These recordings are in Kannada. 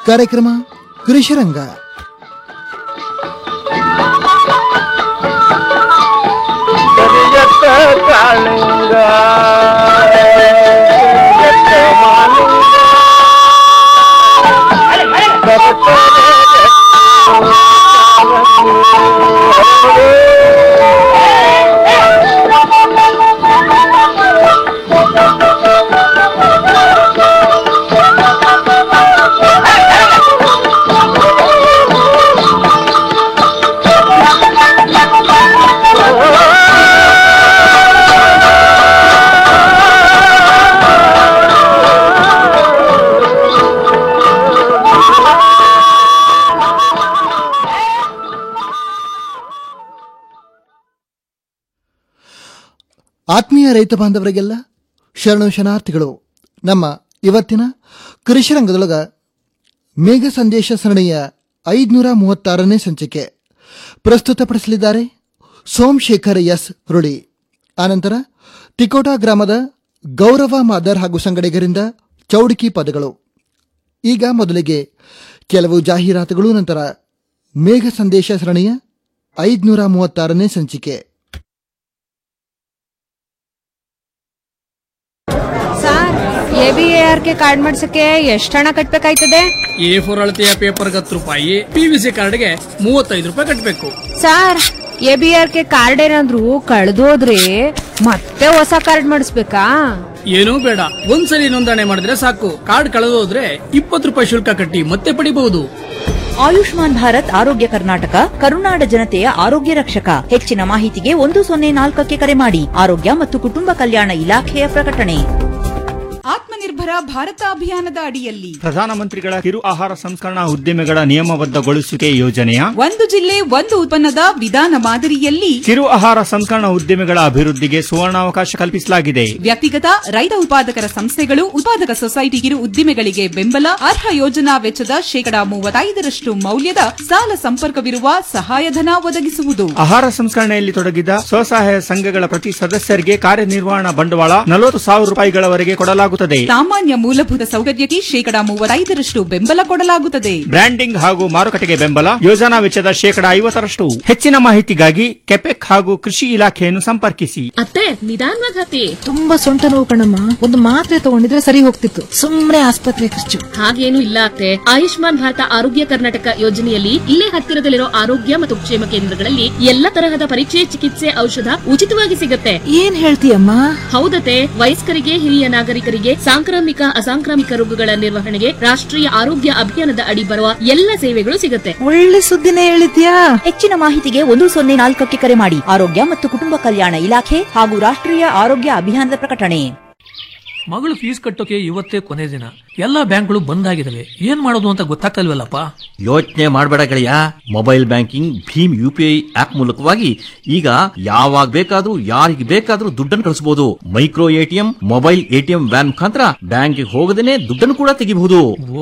ಕಾರ್ಯಕ್ರಮ ಕೃಷಿರಂಗ ಕರಿಯತ್ತ ಕಾಳಿಂಗ ಕರಿಯತ್ತ ಮಾಲಿಂಗ ಆತ್ಮೀಯ ರೈತ ಬಾಂಧವರಿಗೆಲ್ಲ ಶರಣು ಶರಣಾರ್ಥಿಗಳು ನಮ್ಮ ಇವತ್ತಿನ ಕೃಷಿರಂಗದೊಳಗ ಮೇಘ ಸಂದೇಶ ಸರಣಿಯ ಐದುನೂರ ಮೂವತ್ತಾರನೇ ಸಂಚಿಕೆ ಪ್ರಸ್ತುತಪಡಿಸಲಿದ್ದಾರೆ ಸೋಮಶೇಖರ್ ಎಸ್ ಹುರುಳಿ ಆನಂತರ ತಿಕೋಟಾ ಗ್ರಾಮದ ಗೌರವ ಮಾದರ್ ಹಾಗೂ ಸಂಗಡಿಗರಿಂದ ಚೌಡಿಕಿ ಪದಗಳು ಈಗ ಮೊದಲಿಗೆ ಕೆಲವು ಜಾಹೀರಾತುಗಳು ನಂತರ ಮೇಘ ಸಂದೇಶ ಸರಣಿಯ ಐದುನೂರ ಮೂವತ್ತಾರನೇ ಸಂಚಿಕೆ sir A B A R K card ಮಾಡ್ಸಕ್ಕೆ ಎಷ್ಟು ಹಣ ಕಟ್ಬೇಕಾಯ್ತದೆ ಎ ಫೋರ್ ಅಳತೆಯ ಪೇಪರ್ಗೆ ಹತ್ತು ರೂಪಾಯಿ ಪಿ ವಿ ಸಿ ಕಾರ್ಡ್ಗೆ ಮೂವತ್ತೈದು ರೂಪಾಯಿ ಕಟ್ಟಬೇಕು sir A B R K card ಏನಾದ್ರು ಕಳ್ದೋದ್ರೆ ಮತ್ತೆ ಹೊಸ ಕಾರ್ಡ್ ಮಾಡಿಸ್ಬೇಕಾ ಏನೂ ಬೇಡ ಒಂದ್ಸಲಿ ನೋಂದಣಿ ಮಾಡಿದ್ರೆ ಸಾಕು ಕಾರ್ಡ್ ಕಳೆದೋದ್ರೆ ಇಪ್ಪತ್ತು ರೂಪಾಯಿ ಶುಲ್ಕ ಕಟ್ಟಿ ಮತ್ತೆ ಪಡಿಬಹುದು ಆಯುಷ್ಮಾನ್ ಭಾರತ್ ಆರೋಗ್ಯ ಕರ್ನಾಟಕ ಕರುನಾಡ ಜನತೆಯ ಆರೋಗ್ಯ ರಕ್ಷಕ ಹೆಚ್ಚಿನ ಮಾಹಿತಿಗೆ ಒಂದು ಸೊನ್ನೆ ನಾಲ್ಕಕ್ಕೆ ಕರೆ ಮಾಡಿ ಆರೋಗ್ಯ ಮತ್ತು ಕುಟುಂಬ ಕಲ್ಯಾಣ ಇಲಾಖೆಯ ಪ್ರಕಟಣೆ ಆತ್ಮನಿರ್ಭರ ಭಾರತ ಅಭಿಯಾನದ ಅಡಿಯಲ್ಲಿ ಪ್ರಧಾನಮಂತ್ರಿಗಳ ಕಿರು ಆಹಾರ ಸಂಸ್ಕರಣಾ ಉದ್ದಿಮೆಗಳ ನಿಯಮಬದ್ಧಗೊಳಿಸುವಿಕೆ ಯೋಜನೆಯ ಒಂದು ಜಿಲ್ಲೆ ಒಂದು ಉತ್ಪನ್ನದ ವಿಧಾನ ಮಾದರಿಯಲ್ಲಿ ಕಿರು ಆಹಾರ ಸಂಸ್ಕರಣಾ ಉದ್ದಿಮೆಗಳ ಅಭಿವೃದ್ಧಿಗೆ ಸುವರ್ಣಾವಕಾಶ ಕಲ್ಪಿಸಲಾಗಿದೆ ವ್ಯಕ್ತಿಗತ ರೈತ ಉತ್ಪಾದಕರ ಸಂಸ್ಥೆಗಳು ಉತ್ಪಾದಕ ಸೊಸೈಟಿ ಕಿರು ಉದ್ದಿಮೆಗಳಿಗೆ ಬೆಂಬಲ ಅರ್ಹ ಯೋಜನಾ ವೆಚ್ಚದ ಶೇಕಡಾ ಮೂವತ್ತೈದರಷ್ಟು ಮೌಲ್ಯದ ಸಾಲ ಸಂಪರ್ಕವಿರುವ ಸಹಾಯಧನ ಒದಗಿಸುವುದು ಆಹಾರ ಸಂಸ್ಕರಣೆಯಲ್ಲಿ ತೊಡಗಿದ ಸ್ವಸಹಾಯ ಸಂಘಗಳ ಪ್ರತಿ ಸದಸ್ಯರಿಗೆ ಕಾರ್ಯನಿರ್ವಹಣಾ ಬಂಡವಾಳ ನಲವತ್ತು ಸಾವಿರ ರೂಪಾಯಿಗಳವರೆಗೆ ಕೊಡಲಾಗುತ್ತದೆ ಸಾಮಾನ್ಯ ಮೂಲಭೂತ ಸೌಕರ್ಯಕ್ಕೆ ಶೇಕಡಾ ಮೂವತ್ತೈದರಷ್ಟು ಬೆಂಬಲ ಕೊಡಲಾಗುತ್ತದೆ ಬ್ರ್ಯಾಂಡಿಂಗ್ ಹಾಗೂ ಮಾರುಕಟ್ಟೆಗೆ ಬೆಂಬಲ ಯೋಜನಾ ವೆಚ್ಚದ ಶೇಕಡಾ ಐವತ್ತರಷ್ಟು ಹೆಚ್ಚಿನ ಮಾಹಿತಿಗಾಗಿ ಕೆಪೆಕ್ ಹಾಗೂ ಕೃಷಿ ಇಲಾಖೆಯನ್ನು ಸಂಪರ್ಕಿಸಿ ಅತ್ತೆ ನಿಧಾನವಾಗಿ ಹತ್ತಿ ತುಂಬಾ ಸೊಂಟ ನೋವು ಕಣಮ್ಮ ಒಂದು ಮಾತ್ರೆ ತಗೊಂಡಿದ್ರೆ ಸರಿ ಹೋಗ್ತಿತ್ತು ಸುಮ್ನೆ ಆಸ್ಪತ್ರೆ ಖರ್ಚು ಹಾಗೇನು ಇಲ್ಲ ಅತ್ತೆ ಆಯುಷ್ಮಾನ್ ಭಾರತ ಆರೋಗ್ಯ ಕರ್ನಾಟಕ ಯೋಜನೆಯಲ್ಲಿ ಇಲ್ಲೇ ಹತ್ತಿರದಲ್ಲಿರೋ ಆರೋಗ್ಯ ಮತ್ತು ಕ್ಷೇಮ ಕೇಂದ್ರಗಳಲ್ಲಿ ಎಲ್ಲ ತರಹದ ಪರೀಕ್ಷೆ ಚಿಕಿತ್ಸೆ ಔಷಧ ಉಚಿತವಾಗಿ ಸಿಗುತ್ತೆ ಏನ್ ಹೇಳ್ತೀಯಮ್ಮ ಹೌದತೆ ವಯಸ್ಕರಿಗೆ ಹಿರಿಯ ನಾಗರಿಕರಿಗೆ ಸಾಂಕ್ರಾಮಿಕ ಅಸಾಂಕ್ರಾಮಿಕ ರೋಗಗಳ ನಿರ್ವಹಣೆಗೆ ರಾಷ್ಟ್ರೀಯ ಆರೋಗ್ಯ ಅಭಿಯಾನದ ಅಡಿ ಬರುವ ಎಲ್ಲ ಸೇವೆಗಳು ಸಿಗುತ್ತೆ ಒಳ್ಳೆ ಸುದ್ದಿನೇ ಹೇಳಿದ್ಯಾ ಹೆಚ್ಚಿನ ಮಾಹಿತಿಗೆ ಒಂದು ಸೊನ್ನೆ ನಾಲ್ಕಕ್ಕೆ ಕರೆ ಮಾಡಿ ಆರೋಗ್ಯ ಮತ್ತು ಕುಟುಂಬ ಕಲ್ಯಾಣ ಇಲಾಖೆ ಹಾಗೂ ರಾಷ್ಟ್ರೀಯ ಆರೋಗ್ಯ ಅಭಿಯಾನದ ಪ್ರಕಟಣೆ ಮಗಳು ಫೀಸ್ ಕಟ್ಟೋಕೆ ಇವತ್ತೇ ಕೊನೆ ದಿನ ಎಲ್ಲಾ ಬ್ಯಾಂಕ್ಗಳು ಬಂದ್ ಆಗಿದಾವೆ ಏನ್ ಮಾಡೋದು ಅಂತ ಗೊತ್ತಾಗ್ತಲ್ವಲ್ಲಪ್ಪ ಯೋಚನೆ ಮಾಡಬೇಡ ಗೆಳೆಯ ಮೊಬೈಲ್ ಬ್ಯಾಂಕಿಂಗ್ ಭೀಮ್ ಯು ಪಿ ಐ ಆಪ್ ಮೂಲಕವಾಗಿ ಈಗ ಯಾವಾಗ ಬೇಕಾದ್ರೂ ಯಾರಿಗೆ ಬೇಕಾದ್ರೂ ದುಡ್ಡನ್ನು ಕಳಿಸಬಹುದು micro ATM mobile ATM van ಮುಖಾಂತರ ಬ್ಯಾಂಕ್ಗೆ ಹೋಗದೇನೆ ದುಡ್ಡನ್ನು ಕೂಡ ತೆಗಿಬಹುದು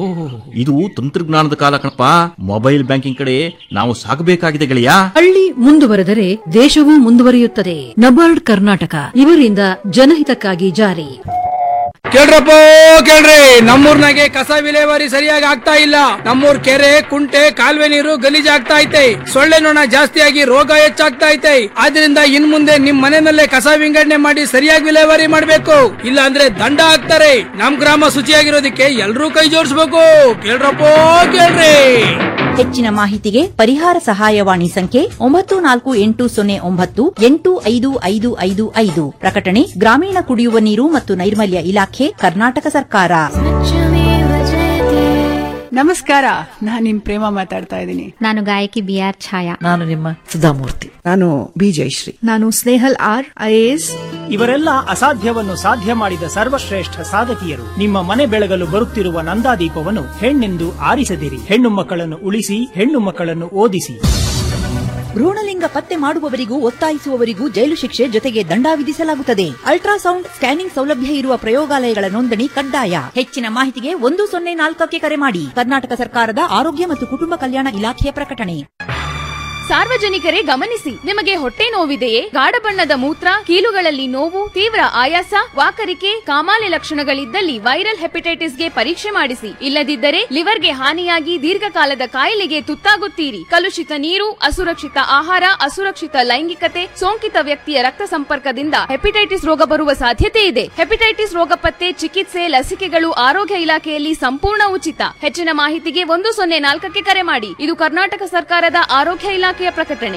ಇದು ತಂತ್ರಜ್ಞಾನದ ಕಾಲ ಕಣಪ್ಪ ಮೊಬೈಲ್ ಬ್ಯಾಂಕಿಂಗ್ ಕಡೆ ನಾವು ಸಾಗಬೇಕಾಗಿದೆ ಗೆಳೆಯ ಹಳ್ಳಿ ಮುಂದುವರೆದರೆ ದೇಶವೂ ಮುಂದುವರಿಯುತ್ತದೆ ನಬಾರ್ಡ್ ಕರ್ನಾಟಕ ಇವರಿಂದ ಜನಹಿತಕ್ಕಾಗಿ ಜಾರಿ ಕೇಳ್ರಪ್ಪ ಕೇಳ್ರಿ ನಮ್ಮೂರ್ನಾಗೆ ಕಸ ವಿಲೇವಾರಿ ಸರಿಯಾಗಿ ಆಗ್ತಾ ಇಲ್ಲ ನಮ್ಮೂರ್ ಕೆರೆ ಕುಂಟೆ ಕಾಲುವೆ ನೀರು ಗಲೀಜ್ ಆಗ್ತಾ ಐತೆ ಸೊಳ್ಳೆ ನೊಣ ಜಾಸ್ತಿಯಾಗಿ ರೋಗ ಹೆಚ್ಚಾಗ್ತಾ ಐತೆ ಆದ್ರಿಂದ ಇನ್ ಮುಂದೆ ನಿಮ್ ಮನೆಯಲ್ಲೇ ಕಸ ವಿಂಗಡಣೆ ಮಾಡಿ ಸರಿಯಾಗಿ ವಿಲೇವಾರಿ ಮಾಡ್ಬೇಕು ಇಲ್ಲ ಅಂದ್ರೆ ದಂಡ ಹಾಕ್ತಾರೆ ನಮ್ ಗ್ರಾಮ ಶುಚಿಯಾಗಿರೋದಕ್ಕೆ ಎಲ್ರೂ ಕೈ ಜೋಡಿಸ್ಬೇಕು ಕೇಳ್ರಪ್ಪ ಕೇಳ್ರಿ ಹೆಚ್ಚಿನ ಮಾಹಿತಿಗೆ ಪರಿಹಾರ ಸಹಾಯವಾಣಿ ಸಂಖ್ಯೆ ಒಂಬತ್ತು ನಾಲ್ಕು ಎಂಟು ಸೊನ್ನೆ ಒಂಬತ್ತು ಎಂಟು ಐದು ಐದು ಐದು ಐದು ಪ್ರಕಟಣೆ ಗ್ರಾಮೀಣ ಕುಡಿಯುವ ನೀರು ಮತ್ತು ನೈರ್ಮಲ್ಯ ಇಲಾಖೆ ಕರ್ನಾಟಕ ಸರ್ಕಾರ ನಮಸ್ಕಾರ ನಾನ್ ನಿಮ್ ಪ್ರೇಮ ಮಾತಾಡ್ತಾ ಇದ್ದೀನಿ ನಾನು ಗಾಯಕಿ ಬಿ ಆರ್ ಛಾಯಾ ನಾನು ನಿಮ್ಮ ಸುಧಾಮೂರ್ತಿ ನಾನು ಬಿ ಜಯಶ್ರೀ ನಾನು ಸ್ನೇಹಲ್ ಆರ್ ಐಎಎಸ್ ಇವರೆಲ್ಲ ಅಸಾಧ್ಯವನ್ನು ಸಾಧ್ಯ ಮಾಡಿದ ಸರ್ವಶ್ರೇಷ್ಠ ಸಾಧಕಿಯರು ನಿಮ್ಮ ಮನೆ ಬೆಳಗಲು ಬರುತ್ತಿರುವ ನಂದಾದೀಪವನ್ನು ಹೆಣ್ಣೆಂದು ಆರಿಸದಿರಿ ಹೆಣ್ಣು ಮಕ್ಕಳನ್ನು ಉಳಿಸಿ ಹೆಣ್ಣು ಮಕ್ಕಳನ್ನು ಓದಿಸಿ ಭ್ರೂಣಲಿಂಗ ಪತ್ತೆ ಮಾಡುವವರಿಗೂ ಒತ್ತಾಯಿಸುವವರಿಗೂ ಜೈಲು ಶಿಕ್ಷೆ ಜೊತೆಗೆ ದಂಡ ವಿಧಿಸಲಾಗುತ್ತದೆ ಅಲ್ಟ್ರಾಸೌಂಡ್ ಸ್ಕ್ಯಾನಿಂಗ್ ಸೌಲಭ್ಯ ಇರುವ ಪ್ರಯೋಗಾಲಯಗಳ ನೋಂದಣಿ ಕಡ್ಡಾಯ ಹೆಚ್ಚಿನ ಮಾಹಿತಿಗೆ ಒಂದು ಸೊನ್ನೆ ನಾಲ್ಕಕ್ಕೆ ಕರೆ ಮಾಡಿ ಕರ್ನಾಟಕ ಸರ್ಕಾರದ ಆರೋಗ್ಯ ಮತ್ತು ಕುಟುಂಬ ಕಲ್ಯಾಣ ಇಲಾಖೆಯ ಪ್ರಕಟಣೆ ಸಾರ್ವಜನಿಕರೇ ಗಮನಿಸಿ ನಿಮಗೆ ಹೊಟ್ಟೆ ನೋವಿದೆಯೇ ಗಾಢ ಬಣ್ಣದ ಮೂತ್ರ ಕೀಲುಗಳಲ್ಲಿ ನೋವು ತೀವ್ರ ಆಯಾಸ ವಾಕರಿಕೆ ಕಾಮಾಲೆ ಲಕ್ಷಣಗಳಿದ್ದಲ್ಲಿ ವೈರಲ್ ಹೆಪಟೈಟಿಸ್ಗೆ ಪರೀಕ್ಷೆ ಮಾಡಿಸಿ ಇಲ್ಲದಿದ್ದರೆ ಲಿವರ್ಗೆ ಹಾನಿಯಾಗಿ ದೀರ್ಘಕಾಲದ ಕಾಯಿಲೆಗೆ ತುತ್ತಾಗುತ್ತೀರಿ ಕಲುಷಿತ ನೀರು ಅಸುರಕ್ಷಿತ ಆಹಾರ ಅಸುರಕ್ಷಿತ ಲೈಂಗಿಕತೆ ಸೋಂಕಿತ ವ್ಯಕ್ತಿಯ ರಕ್ತ ಸಂಪರ್ಕದಿಂದ ಹೆಪಟೈಟಿಸ್ ರೋಗ ಬರುವ ಸಾಧ್ಯತೆ ಇದೆ ಹೆಪಟೈಟಿಸ್ ರೋಗ ಪತ್ತೆ ಚಿಕಿತ್ಸೆ ಲಸಿಕೆಗಳು ಆರೋಗ್ಯ ಇಲಾಖೆಯಲ್ಲಿ ಸಂಪೂರ್ಣ ಉಚಿತ ಹೆಚ್ಚಿನ ಮಾಹಿತಿಗೆ ಒಂದು ಸೊನ್ನೆ ನಾಲ್ಕಕ್ಕೆ ಕರೆ ಮಾಡಿ ಇದು ಕರ್ನಾಟಕ ಸರ್ಕಾರದ ಆರೋಗ್ಯ ಇಲಾಖೆಯ ಪ್ರಕಟಣೆ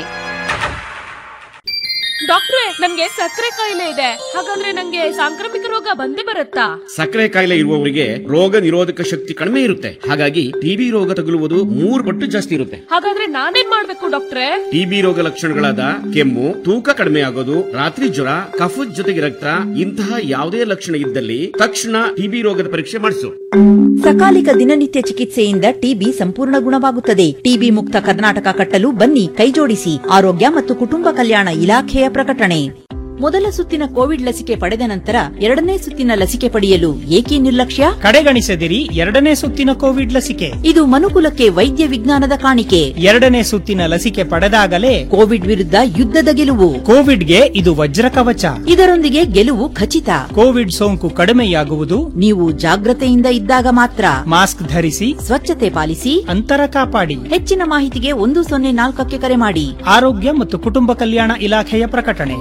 ಡಾಕ್ಟ್ರೆ ನನ್ಗೆ ಸಕ್ಕರೆ ಕಾಯಿಲೆ ಇದೆ ಹಾಗಾದ್ರೆ ನಂಗೆ ಸಾಂಕ್ರಾಮಿಕ ರೋಗ ಬಂದೇ ಬರುತ್ತಾ ಸಕ್ಕರೆ ಕಾಯಿಲೆ ಇರುವವರಿಗೆ ರೋಗ ನಿರೋಧಕ ಶಕ್ತಿ ಕಡಿಮೆ ಇರುತ್ತೆ ಹಾಗಾಗಿ ಟಿಬಿ ರೋಗ ತಗುಲುವುದು ಮೂರು ಪಟ್ಟು ಜಾಸ್ತಿ ಇರುತ್ತೆ ಹಾಗಾದ್ರೆ ನಾನೇನ್ ಮಾಡ್ಬೇಕು ಡಾಕ್ಟ್ರೆ ಟಿಬಿ ರೋಗ ಲಕ್ಷಣಗಳಾದ ಕೆಮ್ಮು ತೂಕ ಕಡಿಮೆ ಆಗೋದು ರಾತ್ರಿ ಜ್ವರ ಕಫದ ಜೊತೆಗೆ ರಕ್ತ ಇಂತಹ ಯಾವುದೇ ಲಕ್ಷಣ ಇದ್ದಲ್ಲಿ ತಕ್ಷಣ ಟಿಬಿ ರೋಗದ ಪರೀಕ್ಷೆ ಮಾಡಿಸು ಸಕಾಲಿಕ ದಿನನಿತ್ಯ ಚಿಕಿತ್ಸೆಯಿಂದ ಟಿಬಿ ಸಂಪೂರ್ಣ ಗುಣವಾಗುತ್ತದೆ ಟಿಬಿ ಮುಕ್ತ ಕರ್ನಾಟಕ ಕಟ್ಟಲು ಬನ್ನಿ ಕೈಜೋಡಿಸಿ ಆರೋಗ್ಯ ಮತ್ತು ಕುಟುಂಬ ಕಲ್ಯಾಣ ಇಲಾಖೆಯ ಪ್ರಕಟಣೆ ಮೊದಲ ಸುತ್ತಿನ ಕೋವಿಡ್ ಲಸಿಕೆ ಪಡೆದ ನಂತರ ಎರಡನೇ ಸುತ್ತಿನ ಲಸಿಕೆ ಪಡೆಯಲು ಏಕೆ ನಿರ್ಲಕ್ಷ್ಯ ಕಡೆಗಣಿಸದಿರಿ ಎರಡನೇ ಸುತ್ತಿನ ಕೋವಿಡ್ ಲಸಿಕೆ ಇದು ಮನುಕುಲಕ್ಕೆ ವೈದ್ಯ ವಿಜ್ಞಾನದ ಕಾಣಿಕೆ ಎರಡನೇ ಸುತ್ತಿನ ಲಸಿಕೆ ಪಡೆದಾಗಲೇ ಕೋವಿಡ್ ವಿರುದ್ಧ ಯುದ್ಧದ ಗೆಲುವು ಕೋವಿಡ್ಗೆ ಇದು ವಜ್ರ ಕವಚ ಇದರೊಂದಿಗೆ ಗೆಲುವು ಖಚಿತ ಕೋವಿಡ್ ಸೋಂಕು ಕಡಿಮೆಯಾಗುವುದು ನೀವು ಜಾಗ್ರತೆಯಿಂದ ಇದ್ದಾಗ ಮಾತ್ರ ಮಾಸ್ಕ್ ಧರಿಸಿ ಸ್ವಚ್ಛತೆ ಪಾಲಿಸಿ ಅಂತರ ಕಾಪಾಡಿ ಹೆಚ್ಚಿನ ಮಾಹಿತಿಗೆ ಒಂದು ಸೊನ್ನೆ ನಾಲ್ಕಕ್ಕೆ ಕರೆ ಮಾಡಿ ಆರೋಗ್ಯ ಮತ್ತು ಕುಟುಂಬ ಕಲ್ಯಾಣ ಇಲಾಖೆಯ ಪ್ರಕಟಣೆ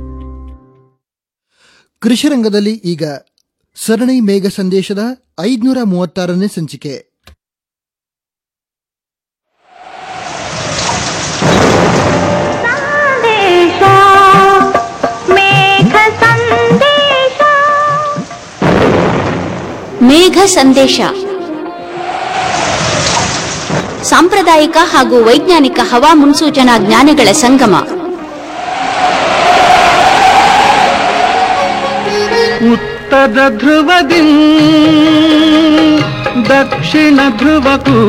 ಕೃಷಿ ರಂಗದಲ್ಲಿ ಈಗ ಸರಣಿ ಮೇಘ ಸಂದೇಶದ ಐದುನೂರ ಮೂವತ್ತಾರನೇ ಸಂಚಿಕೆ ಮೇಘ ಸಂದೇಶ ಸಾಂಪ್ರದಾಯಿಕ ಹಾಗೂ ವೈಜ್ಞಾನಿಕ ಹವಾ ಮುನ್ಸೂಚನಾ ಜ್ಞಾನಗಳ ಸಂಗಮ ಉತ್ತರ ಧ್ರುವದಿ ದಕ್ಷಿಣ ಧ್ರುವಕ್ಕೂ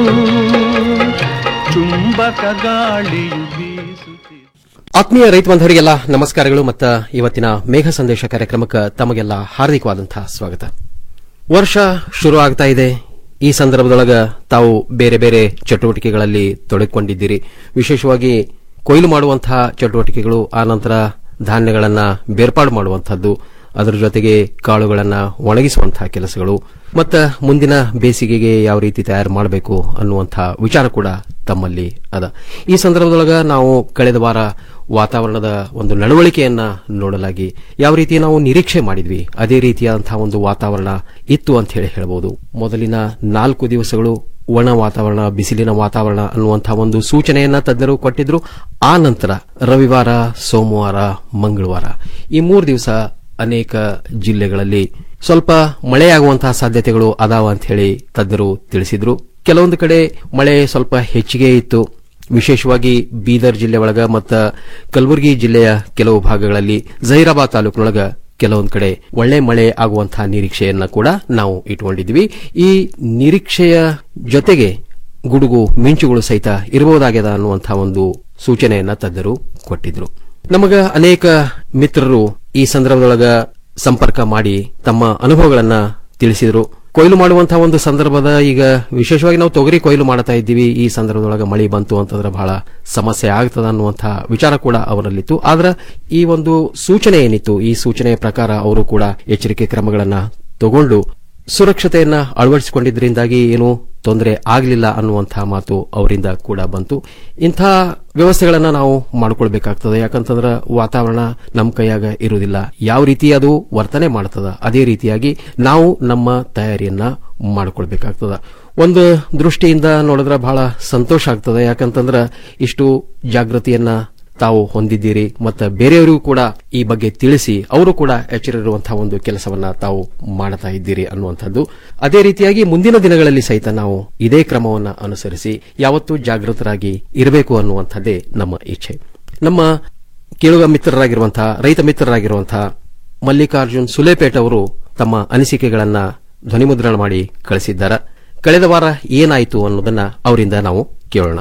ಚುಂಬಕ ಗಾಳಿಯು ಬೀಸುತ್ತಿದೆ ಆತ್ಮೀಯ ರೈತ ಬಾಂಧವರಿಗೆಲ್ಲ ನಮಸ್ಕಾರಗಳು ಮತ್ತು ಇವತ್ತಿನ ಮೇಘ ಸಂದೇಶ ಕಾರ್ಯಕ್ರಮಕ್ಕೆ ತಮಗೆಲ್ಲ ಹಾರ್ದಿಕವಾದಂತಹ ಸ್ವಾಗತ ವರ್ಷ ಶುರು ಆಗ್ತಾ ಇದೆ ಈ ಸಂದರ್ಭದೊಳಗ ತಾವು ಬೇರೆ ಬೇರೆ ಚಟುವಟಿಕೆಗಳಲ್ಲಿ ತೊಡಗಿಕೊಂಡಿದ್ದೀರಿ ವಿಶೇಷವಾಗಿ ಕೊಯ್ಲು ಮಾಡುವಂತಹ ಚಟುವಟಿಕೆಗಳು ಆನಂತರ ಧಾನ್ಯಗಳನ್ನ ಬೇರ್ಪಾಡು ಮಾಡುವಂತಹದ್ದು ಅದರ ಜೊತೆಗೆ ಕಾಳುಗಳನ್ನ ಒಣಗಿಸುವಂತಹ ಕೆಲಸಗಳು ಮತ್ತು ಮುಂದಿನ ಬೇಸಿಗೆಗೆ ಯಾವ ರೀತಿ ತಯಾರು ಮಾಡಬೇಕು ಅನ್ನುವಂತಹ ವಿಚಾರ ಕೂಡ ತಮ್ಮಲ್ಲಿ ಅದ ಈ ಸಂದರ್ಭದೊಳಗ ನಾವು ಕಳೆದ ವಾರ ವಾತಾವರಣದ ಒಂದು ನಡವಳಿಕೆಯನ್ನ ನೋಡಲಾಗಿ ಯಾವ ರೀತಿ ನಾವು ನಿರೀಕ್ಷೆ ಮಾಡಿದ್ವಿ ಅದೇ ರೀತಿಯಾದಂತಹ ಒಂದು ವಾತಾವರಣ ಇತ್ತು ಅಂತ ಹೇಳಿ ಹೇಳಬಹುದು ಮೊದಲಿನ ನಾಲ್ಕು ದಿವಸಗಳು ಒಣ ವಾತಾವರಣ ಬಿಸಿಲಿನ ವಾತಾವರಣ ಅನ್ನುವಂತಹ ಒಂದು ಸೂಚನೆಯನ್ನ ತಜ್ಞರು ಕೊಟ್ಟಿದ್ರು ಆ ನಂತರ ರವಿವಾರ ಸೋಮವಾರ ಮಂಗಳವಾರ ಈ ಮೂರು ದಿವಸ ಅನೇಕ ಜಿಲ್ಲೆಗಳಲ್ಲಿ ಸ್ವಲ್ಪ ಮಳೆಯಾಗುವಂತಹ ಸಾಧ್ಯತೆಗಳು ಅದಾವ ಅಂತ ಹೇಳಿ ತಜ್ಞರು ತಿಳಿಸಿದ್ರು ಕೆಲವೊಂದು ಕಡೆ ಮಳೆ ಸ್ವಲ್ಪ ಹೆಚ್ಚಿಗೆ ಇತ್ತು ವಿಶೇಷವಾಗಿ ಬೀದರ್ ಜಿಲ್ಲೆ ಒಳಗ ಮತ್ತು ಕಲಬುರಗಿ ಜಿಲ್ಲೆಯ ಕೆಲವು ಭಾಗಗಳಲ್ಲಿ ಜಹೀರಾಬಾದ್ ತಾಲೂಕಿನೊಳಗ ಕೆಲವೊಂದು ಕಡೆ ಒಳ್ಳೆ ಮಳೆ ಆಗುವಂತಹ ನಿರೀಕ್ಷೆಯನ್ನ ಕೂಡ ನಾವು ಇಟ್ಕೊಂಡಿದ್ವಿ ಈ ನಿರೀಕ್ಷೆಯ ಜೊತೆಗೆ ಗುಡುಗು ಮಿಂಚುಗಳು ಸಹಿತ ಇರಬಹುದಾಗ್ಯದ ಅನ್ನುವಂತಹ ಒಂದು ಸೂಚನೆಯನ್ನ ತಜ್ಞರು ಕೊಟ್ಟಿದ್ರು ನಮಗ ಅನೇಕ ಮಿತ್ರರು ಈ ಸಂದರ್ಭದೊಳಗ ಸಂಪರ್ಕ ಮಾಡಿ ತಮ್ಮ ಅನುಭವಗಳನ್ನ ತಿಳಿಸಿದ್ರು ಕೊಯ್ಲು ಮಾಡುವಂತಹ ಒಂದು ಸಂದರ್ಭದ ಈಗ ವಿಶೇಷವಾಗಿ ನಾವು ತೊಗರಿ ಕೊಯ್ಲು ಮಾಡ್ತಾ ಇದ್ದೀವಿ ಈ ಸಂದರ್ಭದೊಳಗ ಮಳೆ ಬಂತು ಅಂತಂದ್ರೆ ಬಹಳ ಸಮಸ್ಯೆ ಆಗ್ತದ ಅನ್ನುವಂತಹ ವಿಚಾರ ಕೂಡ ಅವರಲ್ಲಿತ್ತು ಆದ್ರೆ ಈ ಒಂದು ಸೂಚನೆ ಏನಿತ್ತು ಈ ಸೂಚನೆಯ ಪ್ರಕಾರ ಅವರು ಕೂಡ ಎಚ್ಚರಿಕೆ ಕ್ರಮಗಳನ್ನ ತಗೊಂಡು ಸುರಕ್ಷತೆಯನ್ನ ಅಳವಡಿಸಿಕೊಂಡಿದ್ದರಿಂದಾಗಿ ಏನು ತೊಂದರೆ ಆಗಲಿಲ್ಲ ಅನ್ನುವಂತಹ ಮಾತು ಅವರಿಂದ ಕೂಡ ಬಂತು ಇಂಥ ವ್ಯವಸ್ಥೆಗಳನ್ನ ನಾವು ಮಾಡಿಕೊಳ್ಬೇಕಾಗ್ತದೆ ಯಾಕಂತಂದ್ರೆ ವಾತಾವರಣ ನಮ್ಮ ಕೈಯಾಗ ಇರುವುದಿಲ್ಲ ಯಾವ ರೀತಿ ಅದು ವರ್ತನೆ ಮಾಡ್ತದ ಅದೇ ರೀತಿಯಾಗಿ ನಾವು ನಮ್ಮ ತಯಾರಿಯನ್ನ ಮಾಡಿಕೊಳ್ಬೇಕಾಗ್ತದ ಒಂದು ದೃಷ್ಟಿಯಿಂದ ನೋಡಿದ್ರೆ ಬಹಳ ಸಂತೋಷ ಆಗ್ತದೆ ಯಾಕಂತಂದ್ರೆ ಇಷ್ಟು ಜಾಗೃತಿಯನ್ನ ತಾವು ಹೊಂದಿದ್ದೀರಿ ಮತ್ತು ಬೇರೆಯವರಿಗೂ ಕೂಡ ಈ ಬಗ್ಗೆ ತಿಳಿಸಿ ಅವರು ಕೂಡ ಎಚ್ಚರಿರುವಂತಹ ಒಂದು ಕೆಲಸವನ್ನ ತಾವು ಮಾಡ್ತಾ ಇದ್ದೀರಿ ಅನ್ನುವಂಥದ್ದು ಅದೇ ರೀತಿಯಾಗಿ ಮುಂದಿನ ದಿನಗಳಲ್ಲಿ ಸಹಿತ ನಾವು ಇದೇ ಕ್ರಮವನ್ನು ಅನುಸರಿಸಿ ಯಾವತ್ತೂ ಜಾಗೃತರಾಗಿ ಇರಬೇಕು ಅನ್ನುವಂಥದ್ದೇ ನಮ್ಮ ಇಚ್ಛೆ ನಮ್ಮ ಕೇಳುಗ ಮಿತ್ರರಾಗಿರುವಂತಹ ರೈತ ಮಿತ್ರರಾಗಿರುವಂತಹ ಮಲ್ಲಿಕಾರ್ಜುನ್ ಸುಲೇಪೇಟ್ ಅವರು ತಮ್ಮ ಅನಿಸಿಕೆಗಳನ್ನ ಧ್ವನಿಮುದ್ರಣ ಮಾಡಿ ಕಳಿಸಿದ್ದಾರೆ ಕಳೆದ ವಾರ ಏನಾಯಿತು ಅನ್ನೋದನ್ನ ಅವರಿಂದ ನಾವು ಕೇಳೋಣ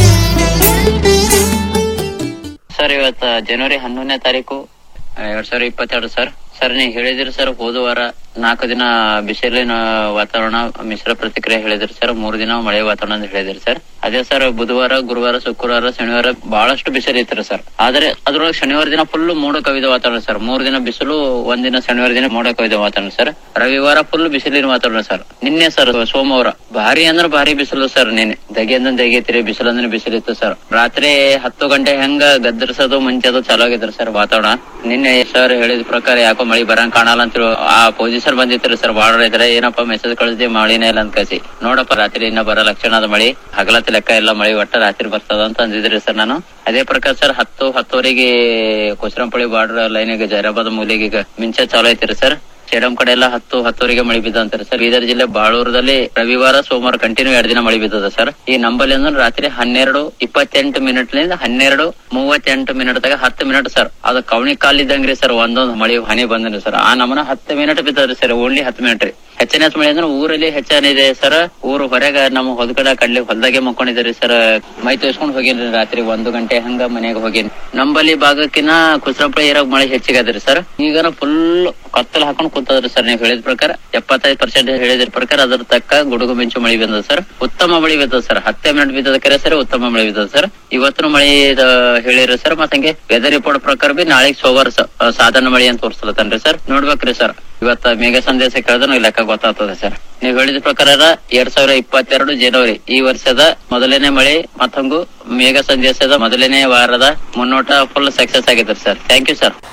ಸರ್ ಇವತ್ತು ಜನವರಿ ಹನ್ನೊಂದನೇ ತಾರೀಕು ಆ, ಎರಡ್ ಸಾವಿರದ ಇಪ್ಪತ್ತೆರಡು ಸರ್ ಸರ್ ನೀವು ಹೇಳಿದಿರಿ ಸರ್ ಹೋದ ವಾರ ನಾಲ್ಕು ದಿನ ಬಿಸಿಲಿನ ವಾತಾವರಣ ಮಿಶ್ರ ಪ್ರತಿಕ್ರಿಯೆ ಹೇಳಿದ್ರಿ ಸರ್ ಮೂರು ದಿನ ಮಳೆ ವಾತಾವರಣ ಅಂತ ಹೇಳಿದ್ರಿ ಸರ್ ಅದೇ ಸರ್ ಬುಧವಾರ ಗುರುವಾರ ಶುಕ್ರವಾರ ಶನಿವಾರ ಬಹಳಷ್ಟು ಬಿಸಿಲು ಇತ್ತು ಸರ್ ಆದ್ರೆ ಅದ್ರೊಳಗೆ ಶನಿವಾರ ದಿನ ಫುಲ್ ಮೋಡ ಕವಿದ ವಾತಾವರಣ ಸರ್ ಮೂರ್ ದಿನ ಬಿಸಿಲು ಒಂದಿನ ಶನಿವಾರ ದಿನ ಮೋಡ ಕವಿದ ವಾತಾವರಣ ಸರ್ ರವಿವಾರ ಫುಲ್ ಬಿಸಿಲಿನ ವಾತಾವರಣ ಸರ್ ನಿನ್ನೆ ಸರ್ ಸೋಮವಾರ ಭಾರಿ ಅಂದ್ರೆ ಭಾರಿ ಬಿಸಿಲು ಸರ್ ನಿನ್ನೆ ದಗೆ ಅಂದ್ರೆ ದಗೆ ಐತ್ರಿ ಬಿಸಿಲು ಅಂದ್ರೆ ಬಿಸಿಲಿತ್ತು ಸರ್ ರಾತ್ರಿ ಹತ್ತು ಗಂಟೆ ಹೆಂಗ ಗದ್ದರಿಸೋದು ಮುಂಚೆದು ಚಾಲೂ ಆಗಿದ್ರಿ ಸರ್ ವಾತಾವರಣ ನಿನ್ನೆ ಸರ್ ಹೇಳಿದ ಪ್ರಕಾರ ಯಾಕೋ ಮಳಿ ಬರಂಗ್ ಕಾಣಲ್ಲ ಅಂತ ಆ ಪೊಸಿಷನ್ ಬಂದಿತ್ರಿ ಸರ್ ಬಾಳ ರೈತರ ಏನಪ್ಪ ಮೆಸೇಜ್ ಕಳಿಸ್ದಿ ಮಳಿನೇ ಇಲ್ಲ ಅಂತ ಕಸಿ ನೋಡಪ್ಪ ರಾತ್ರಿ ಇನ್ನ ಬರೋ ಲಕ್ಷಣ ಅದ ಮಳಿ ಹಗಲತ್ತ ಲೆಕ್ಕ ಇಲ್ಲ ಮಳಿ ಒಟ್ಟ ರಾತ್ರಿ ಬರ್ತದ ಅಂತ ಅಂದಿದ್ರಿ ಸರ್ ನಾನು ಅದೇ ಪ್ರಕಾರ ಸರ್ ಹತ್ತು ಹತ್ತುವರೆಗೆ ಕುಸರಂಪಳ್ಳಿ ಬಾರ್ಡರ್ ಲೈನಿಗೆ ಜೈರಾಬಾದ್ ಮೂಲೆಗೆ ಈಗ ಮಿಂಚ ಚಾಲೂ ಐತಿರಿ ಸರ್ ಸೇಡಂ ಕಡೆ ಎಲ್ಲ ಹತ್ತು ಹತ್ತುವರೆಗೆ ಮಳಿ ಬಿದ್ದಂತಾರೆ ಸರ್ ಬೀದರ್ ಜಿಲ್ಲೆ ಬಾಳೂರದಲ್ಲಿ ರವಿವಾರ ಸೋಮವಾರ ಕಂಟಿನ್ಯೂ ಎರಡು ದಿನ ಮಳಿ ಬಿದ್ದದ ಸರ್ ಈ ನಂಬಲ್ಲಿ ಅಂದ್ರೆ ರಾತ್ರಿ ಹನ್ನೆರಡು ಇಪ್ಪತ್ತೆಂಟು ಮಿನಿಟ್ ಲಿಂದ ಹನ್ನೆರಡು ಮೂವತ್ತೆಂಟು ಮಿನಿಟ್ ತಗ ಹತ್ತು ಮಿನಿಟ್ ಸರ್ ಅದು ಕವಣಿ ಕಾಲಿದ್ದಂಗ್ರಿ ಸರ್ ಒಂದೊಂದು ಮಳಿ ಹನಿ ಬಂದ್ರಿ ಸರ್ ಆ ನಮನ ಹತ್ತು ಮಿನಿಟ್ ಬಿದ್ದದ್ರಿ ಸರ್ ಓನ್ಲಿ ಹತ್ತು ಮಿನಿಟ್ ರೀ ಹೆಚ್ಚಿನ ಹೆಚ್ಚು ಮಳೆ ಅಂದ್ರೆ ಊರಲ್ಲಿ ಹೆಚ್ಚಾನಿದೆ ಸರ್ ಊರು ಹೊರಗ ನಮ್ಮ ಹೊಲಕಡ ಕಡ್ಲಿ ಹೊಲದಾಗೆ ಮಕ್ಕೊಂಡಿದ್ರಿ ಸರ್ ಮೈ ತೋರ್ಸ್ಕೊಂಡ್ ಹೋಗಿನ್ರಿ ರಾತ್ರಿ ಒಂದು ಗಂಟೆ ಹಂಗ ಮನೆಗೆ ಹೋಗಿನ್ ನಂಬಲ್ಲಿ ಭಾಗಕ್ಕಿನ ಕುಸ್ರಪಳ್ಳಿ ಇರೋ ಮಳೆ ಹೆಚ್ಚಿಗದ್ರಿ ಸರ್ ಈಗ ಫುಲ್ ಕತ್ತಲ್ ಹಾಕೊಂಡ್ ಕೂತದ್ರಿ ಸರ್ ನೀವು ಹೇಳಿದ ಪ್ರಕಾರ ಎಪ್ಪತ್ತೈದು ಪರ್ಸೆಂಟ್ ಹೇಳಿದ್ರ ಪ್ರಕಾರ ಅದ್ರ ತಕ್ಕ ಗುಡುಗು ಮಿಂಚು ಮಳಿ ಬಿದ್ದದ ಸರ್ ಉತ್ತಮ ಮಳಿ ಬಿದ್ದದ ಸರ್ ಹತ್ತೇ ಮಿನಿಟ್ ಬಿದ್ದದ ಕರೆ ಸರ್ ಉತ್ತಮ ಮಳಿ ಬಿದ್ದದ ಸರ್ ಇವತ್ತು ಮಳಿ ಇದ ಹೇಳಿರಿ ಸರ್ ಮತ್ತೆ ಹಂಗೆ ವೆದರ್ ರಿಪೋರ್ಟ್ ಪ್ರಕಾರ ಬಿ ನಾಳೆಗ್ ಸೋಮವಾರ ಸ- ಆ, ಸಾಧಾರಣ ಮಳಿ ಅಂತ ತೋರಿಸ್ಲತ್ತನ್ರಿ ಸರ್ ನೋಡ್ಬೇಕ್ರಿ ಸರ್ ಇವತ್ತ ಮೇಘ ಸಂದೇಶ ಕೇಳಿದ್ರೆ ಲೆಕ್ಕ ಗೊತ್ತಾಗ್ತದೆ ಸರ್ ನೀವು ಹೇಳಿದ ಪ್ರಕಾರ ಎರಡ್ ಸಾವಿರ ಇಪ್ಪತ್ತೆರಡು ಜನವರಿ ಈ ವರ್ಷದ ಮೊದಲನೇ ಮಳೆ ಮತ್ತೊಂದು ಮೇಘ ಸಂದೇಶದ ಮೊದಲನೇ ವಾರದ ಮುನ್ನೋಟ ಫುಲ್ ಸಕ್ಸಸ್ ಆಗಿದ್ರಿ sir thank you sir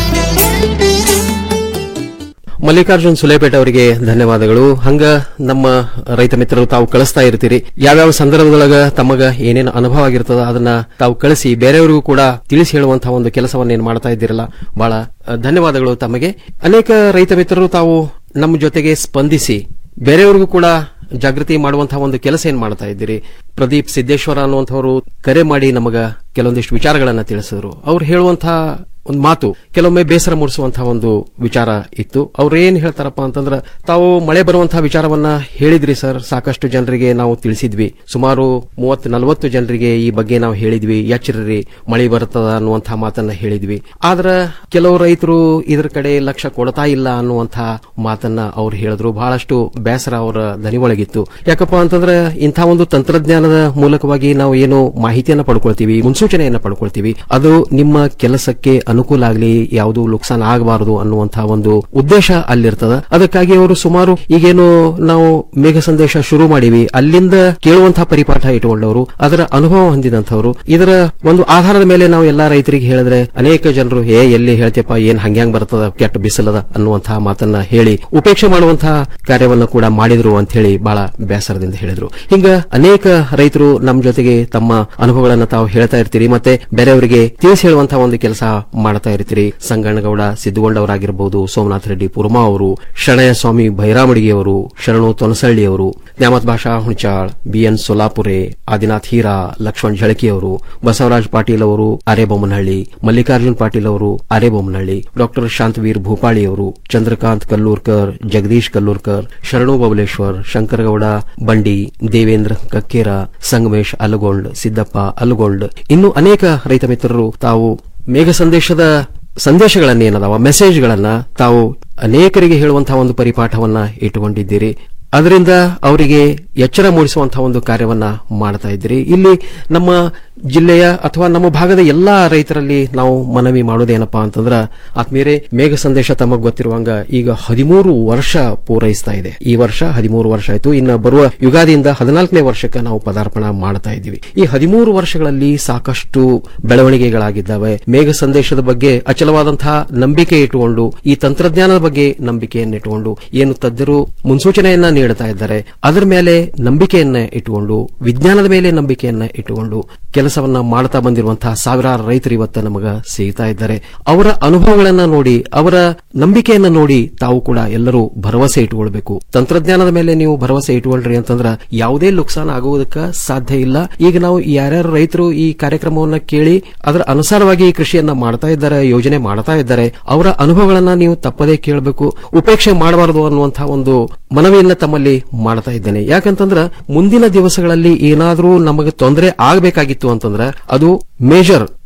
Mallikarjun Sulepete ಅವರಿಗೆ ಧನ್ಯವಾದಗಳು ಹಂಗ ನಮ್ಮ ರೈತ ಮಿತ್ರರು ತಾವು ಕಳಿಸ್ತಾ ಇರ್ತೀರಿ ಯಾವ್ಯಾವ ಸಂದರ್ಭದೊಳಗ ತಮಗ ಏನೇನು ಅನುಭವ ಆಗಿರ್ತದ ಅದನ್ನ ತಾವು ಕಳಿಸಿ ಬೇರೆಯವರಿಗೂ ಕೂಡ ತಿಳಿಸಿ ಹೇಳುವಂತಹ ಒಂದು ಕೆಲಸವನ್ನ ಏನ್ ಮಾಡ್ತಾ ಇದ್ದೀರಲ್ಲ ಬಹಳ ಅ, ಧನ್ಯವಾದಗಳು ತಮಗೆ ಅನೇಕ ರೈತ ಮಿತ್ರರು ತಾವು ನಮ್ಮ ಜೊತೆಗೆ ಸ್ಪಂದಿಸಿ ಬೇರೆಯವರಿಗೂ ಕೂಡ ಜಾಗೃತಿ ಮಾಡುವಂತಹ ಒಂದು ಕೆಲಸ ಏನ್ ಮಾಡ್ತಾ ಇದ್ದೀರಿ ಪ್ರದೀಪ್ ಸಿದ್ದೇಶ್ವರ ಅನ್ನುವಂಥವರು ಕರೆ ಮಾಡಿ ನಮಗ ಕೆಲವೊಂದಿಷ್ಟು ವಿಚಾರಗಳನ್ನ ತಿಳಿಸಿದ್ರು ಅವ್ರು ಹೇಳುವಂತಹ ಒಂದು ಮಾತು ಕೆಲವೊಮ್ಮೆ ಬೇಸರ ಮೂಡಿಸುವಂತಹ ಒಂದು ವಿಚಾರ ಇತ್ತು ಅವ್ರು ಏನ್ ಹೇಳ್ತಾರಪ್ಪ ಅಂತಂದ್ರ ತಾವು ಮಳೆ ಬರುವಂತಹ ವಿಚಾರವನ್ನ ಹೇಳಿದ್ರಿ ಸರ್ ಸಾಕಷ್ಟು ಜನರಿಗೆ ನಾವು ತಿಳಿಸಿದ್ವಿ ಸುಮಾರು ಮೂವತ್ತು ನಲವತ್ತು ಜನರಿಗೆ ಈ ಬಗ್ಗೆ ನಾವು ಹೇಳಿದ್ವಿ ಎಚ್ಚರ್ರಿ ಮಳೆ ಬರ್ತದ ಅನ್ನುವಂತಹ ಮಾತನ್ನ ಹೇಳಿದ್ವಿ ಆದ್ರ ಕೆಲವು ರೈತರು ಇದ್ರ ಕಡೆ ಲಕ್ಷ್ಯ ಕೊಡ್ತಾ ಇಲ್ಲ ಅನ್ನುವಂತಹ ಮಾತನ್ನ ಅವ್ರು ಹೇಳಿದ್ರು ಬಹಳಷ್ಟು ಬೇಸರ ಅವರ ದನಿಯೊಳಗಿತ್ತು ಯಾಕಪ್ಪ ಅಂತಂದ್ರೆ ಇಂಥ ಒಂದು ತಂತ್ರಜ್ಞಾನದ ಮೂಲಕವಾಗಿ ನಾವು ಏನು ಮಾಹಿತಿಯನ್ನ ಪಡ್ಕೊಳ್ತೀವಿ ಮುನ್ಸೂಚನೆಯನ್ನ ಪಡ್ಕೊಳ್ತೀವಿ ಅದು ನಿಮ್ಮ ಕೆಲಸಕ್ಕೆ ಅನುಕೂಲ ಆಗಲಿ ಯಾವುದು ಲುಕ್ಸಾನ್ ಆಗಬಾರದು ಅನ್ನುವಂತಹ ಒಂದು ಉದ್ದೇಶ ಅಲ್ಲಿರ್ತದ ಅದಕ್ಕಾಗಿ ಅವರು ಸುಮಾರು ಈಗೇನು ನಾವು ಮೇಘ ಸಂದೇಶ ಶುರು ಮಾಡಿವಿ ಅಲ್ಲಿಂದ ಕೇಳುವಂತಹ ಪರಿಪಾಠ ಇಟ್ಟುಕೊಂಡವರು ಅದರ ಅನುಭವ ಹೊಂದಿದಂತವರು ಇದರ ಒಂದು ಆಧಾರದ ಮೇಲೆ ನಾವು ಎಲ್ಲಾ ರೈತರಿಗೆ ಹೇಳಿದ್ರೆ ಅನೇಕ ಜನರು ಏ ಎಲ್ಲಿ ಹೇಳ್ತೇಪ್ಪ ಏನ್ ಹಂಗ್ಯಾಂಗ್ ಬರ್ತದ ಕೆಟ್ಟ ಬಿಸಿಲದ ಅನ್ನುವಂತಹ ಮಾತನ್ನ ಹೇಳಿ ಉಪೇಕ್ಷೆ ಮಾಡುವಂತಹ ಕಾರ್ಯವನ್ನು ಕೂಡ ಮಾಡಿದ್ರು ಅಂತ ಹೇಳಿ ಬಹಳ ಬೇಸರದಿಂದ ಹೇಳಿದ್ರು ಹಿಂಗ ಅನೇಕ ರೈತರು ನಮ್ಮ ಜೊತೆಗೆ ತಮ್ಮ ಅನುಭವಗಳನ್ನ ತಾವು ಹೇಳ್ತಾ ಇರ್ತೀರಿ ಮತ್ತೆ ಬೇರೆಯವರಿಗೆ ತಿಳಿಸಿ ಹೇಳುವಂತಹ ಒಂದು ಕೆಲಸ ಮಾಡ್ತಾ ಇರ್ತೀರಿ ಸಂಗಣ್ಣಗೌಡ ಸಿದ್ದಗೊಂಡವರಾಗಿರಬಹುದು ಸೋಮನಾಥ್ ರೆಡ್ಡಿ ಪುರ್ಮಾ ಅವರು ಶರಣಯ್ಯ ಸ್ವಾಮಿ ಭೈರಾಮಡಿಗೆಯವರು ಶರಣು ತೊನಸಳ್ಳಿ ಅವರು ನ್ಯಾಮತ್ ಭಾಷಾ ಹುಣಚಾಳ್ ಬಿಎನ್ ಸೊಲಾಪುರೆ ಆದಿನಾಥ್ ಹೀರಾ ಲಕ್ಷ್ಮಣ್ ಝಳಕಿ ಅವರು ಬಸವರಾಜ್ ಪಾಟೀಲ್ ಅವರು ಅರೆಬೊಮ್ಮನಹಳ್ಳಿ ಮಲ್ಲಿಕಾರ್ಜುನ್ ಪಾಟೀಲ್ ಅವರು ಅರೆಬೊಮ್ಮನಹಳ್ಳಿ ಡಾಕ್ಟರ್ ಶಾಂತವೀರ್ ಭೂಪಾಳಿ ಅವರು ಚಂದ್ರಕಾಂತ್ ಕಲ್ಲೂರ್ಕರ್ ಜಗದೀಶ್ ಕಲ್ಲೂರ್ಕರ್ ಶರಣು ಬಬಲೇಶ್ವರ್ ಶಂಕರಗೌಡ ಬಂಡಿ ದೇವೇಂದ್ರ ಕಕ್ಕೇರ ಸಂಗಮೇಶ್ ಅಲಗೋಲ್ಡ್ ಸಿದ್ದಪ್ಪ ಅಲಗೋಲ್ಡ್ ಇನ್ನು ಅನೇಕ ರೈತ ಮಿತ್ರರು ತಾವು ಮೇಘ ಸಂದೇಶದ ಸಂದೇಶಗಳನ್ನೇನದಾವ ಮೆಸೇಜ್ಗಳನ್ನ ತಾವು ಅನೇಕರಿಗೆ ಹೇಳುವಂತಹ ಒಂದು ಪರಿಪಾಠವನ್ನ ಇಟ್ಟುಕೊಂಡಿದ್ದೀರಿ ಅದರಿಂದ ಅವರಿಗೆ ಎಚ್ಚರ ಮೂಡಿಸುವಂತಹ ಒಂದು ಕಾರ್ಯವನ್ನ ಮಾಡ್ತಾ ಇದ್ದೀರಿ ಇಲ್ಲಿ ನಮ್ಮ ಜಿಲ್ಲೆಯ ಅಥವಾ ನಮ್ಮ ಭಾಗದ ಎಲ್ಲಾ ರೈತರಲ್ಲಿ ನಾವು ಮನವಿ ಮಾಡೋದೇನಪ್ಪಾ ಅಂತಂದ್ರ ಆತ್ಮೀಯರೇ ಮೇಘ ಸಂದೇಶ ತಮಗ್ ಗೊತ್ತಿರುವಂಗ ಈಗ ಹದಿಮೂರು ವರ್ಷ ಪೂರೈಸ್ತಾ ಇದೆ ಈ ವರ್ಷ ಹದಿಮೂರು ವರ್ಷ ಆಯ್ತು ಇನ್ನು ಬರುವ ಯುಗಾದಿಯಿಂದ ಹದಿನಾಲ್ಕನೇ ವರ್ಷಕ್ಕೆ ನಾವು ಪದಾರ್ಪಣ ಮಾಡ್ತಾ ಇದ್ದೀವಿ ಈ ಹದಿಮೂರು ವರ್ಷಗಳಲ್ಲಿ ಸಾಕಷ್ಟು ಬೆಳವಣಿಗೆಗಳಾಗಿದ್ದಾವೆ ಮೇಘ ಸಂದೇಶದ ಬಗ್ಗೆ ಅಚಲವಾದಂತಹ ನಂಬಿಕೆ ಇಟ್ಟುಕೊಂಡು ಈ ತಂತ್ರಜ್ಞಾನದ ಬಗ್ಗೆ ನಂಬಿಕೆಯನ್ನು ಇಟ್ಟುಕೊಂಡು ಏನು ತಜ್ಞರು ಮುನ್ಸೂಚನೆಯನ್ನ ನೀಡುತ್ತಾ ಇದ್ದಾರೆ ಅದರ ಮೇಲೆ ನಂಬಿಕೆಯನ್ನ ಇಟ್ಟುಕೊಂಡು ವಿಜ್ಞಾನದ ಮೇಲೆ ನಂಬಿಕೆಯನ್ನ ಇಟ್ಟುಕೊಂಡು ಕೆಲಸವನ್ನ ಮಾಡ್ತಾ ಬಂದಿರುವಂತಹ ಸಾವಿರಾರು ರೈತರು ಇವತ್ತ ನಮಗ ಸಿಗ್ತಾ ಇದ್ದಾರೆ ಅವರ ಅನುಭವಗಳನ್ನ ನೋಡಿ ಅವರ ನಂಬಿಕೆಯನ್ನ ನೋಡಿ ತಾವು ಕೂಡ ಎಲ್ಲರೂ ಭರವಸೆ ಇಟ್ಟುಕೊಳ್ಬೇಕು ತಂತ್ರಜ್ಞಾನದ ಮೇಲೆ ನೀವು ಭರವಸೆ ಇಟ್ಟುಕೊಳ್ರಿ ಅಂತಂದ್ರ ಯಾವುದೇ ನುಕ್ಸಾನ ಆಗುವುದಕ್ಕ ಸಾಧ್ಯ ಇಲ್ಲ ಈಗ ನಾವು ಯಾರ್ಯಾರು ರೈತರು ಈ ಕಾರ್ಯಕ್ರಮವನ್ನ ಕೇಳಿ ಅದರ ಅನುಸಾರವಾಗಿ ಈ ಕೃಷಿಯನ್ನ ಮಾಡ್ತಾ ಇದ್ದಾರೆ ಯೋಜನೆ ಮಾಡ್ತಾ ಇದ್ದಾರೆ ಅವರ ಅನುಭವಗಳನ್ನ ನೀವು ತಪ್ಪದೇ ಕೇಳಬೇಕು ಉಪೇಕ್ಷೆ ಮಾಡಬಾರದು ಅನ್ನುವಂತಹ ಒಂದು ಮನವಿಯನ್ನ ತಮ್ಮಲ್ಲಿ ಮಾಡ್ತಾ ಇದ್ದೇನೆ ಯಾಕಂತಂದ್ರ ಮುಂದಿನ ದಿವಸಗಳಲ್ಲಿ ಏನಾದರೂ ನಮಗೆ ತೊಂದರೆ ಆಗಬೇಕಾಗಿತ್ತು ಅಂತಂದ್ರ ಅದು ಮೇಜರ್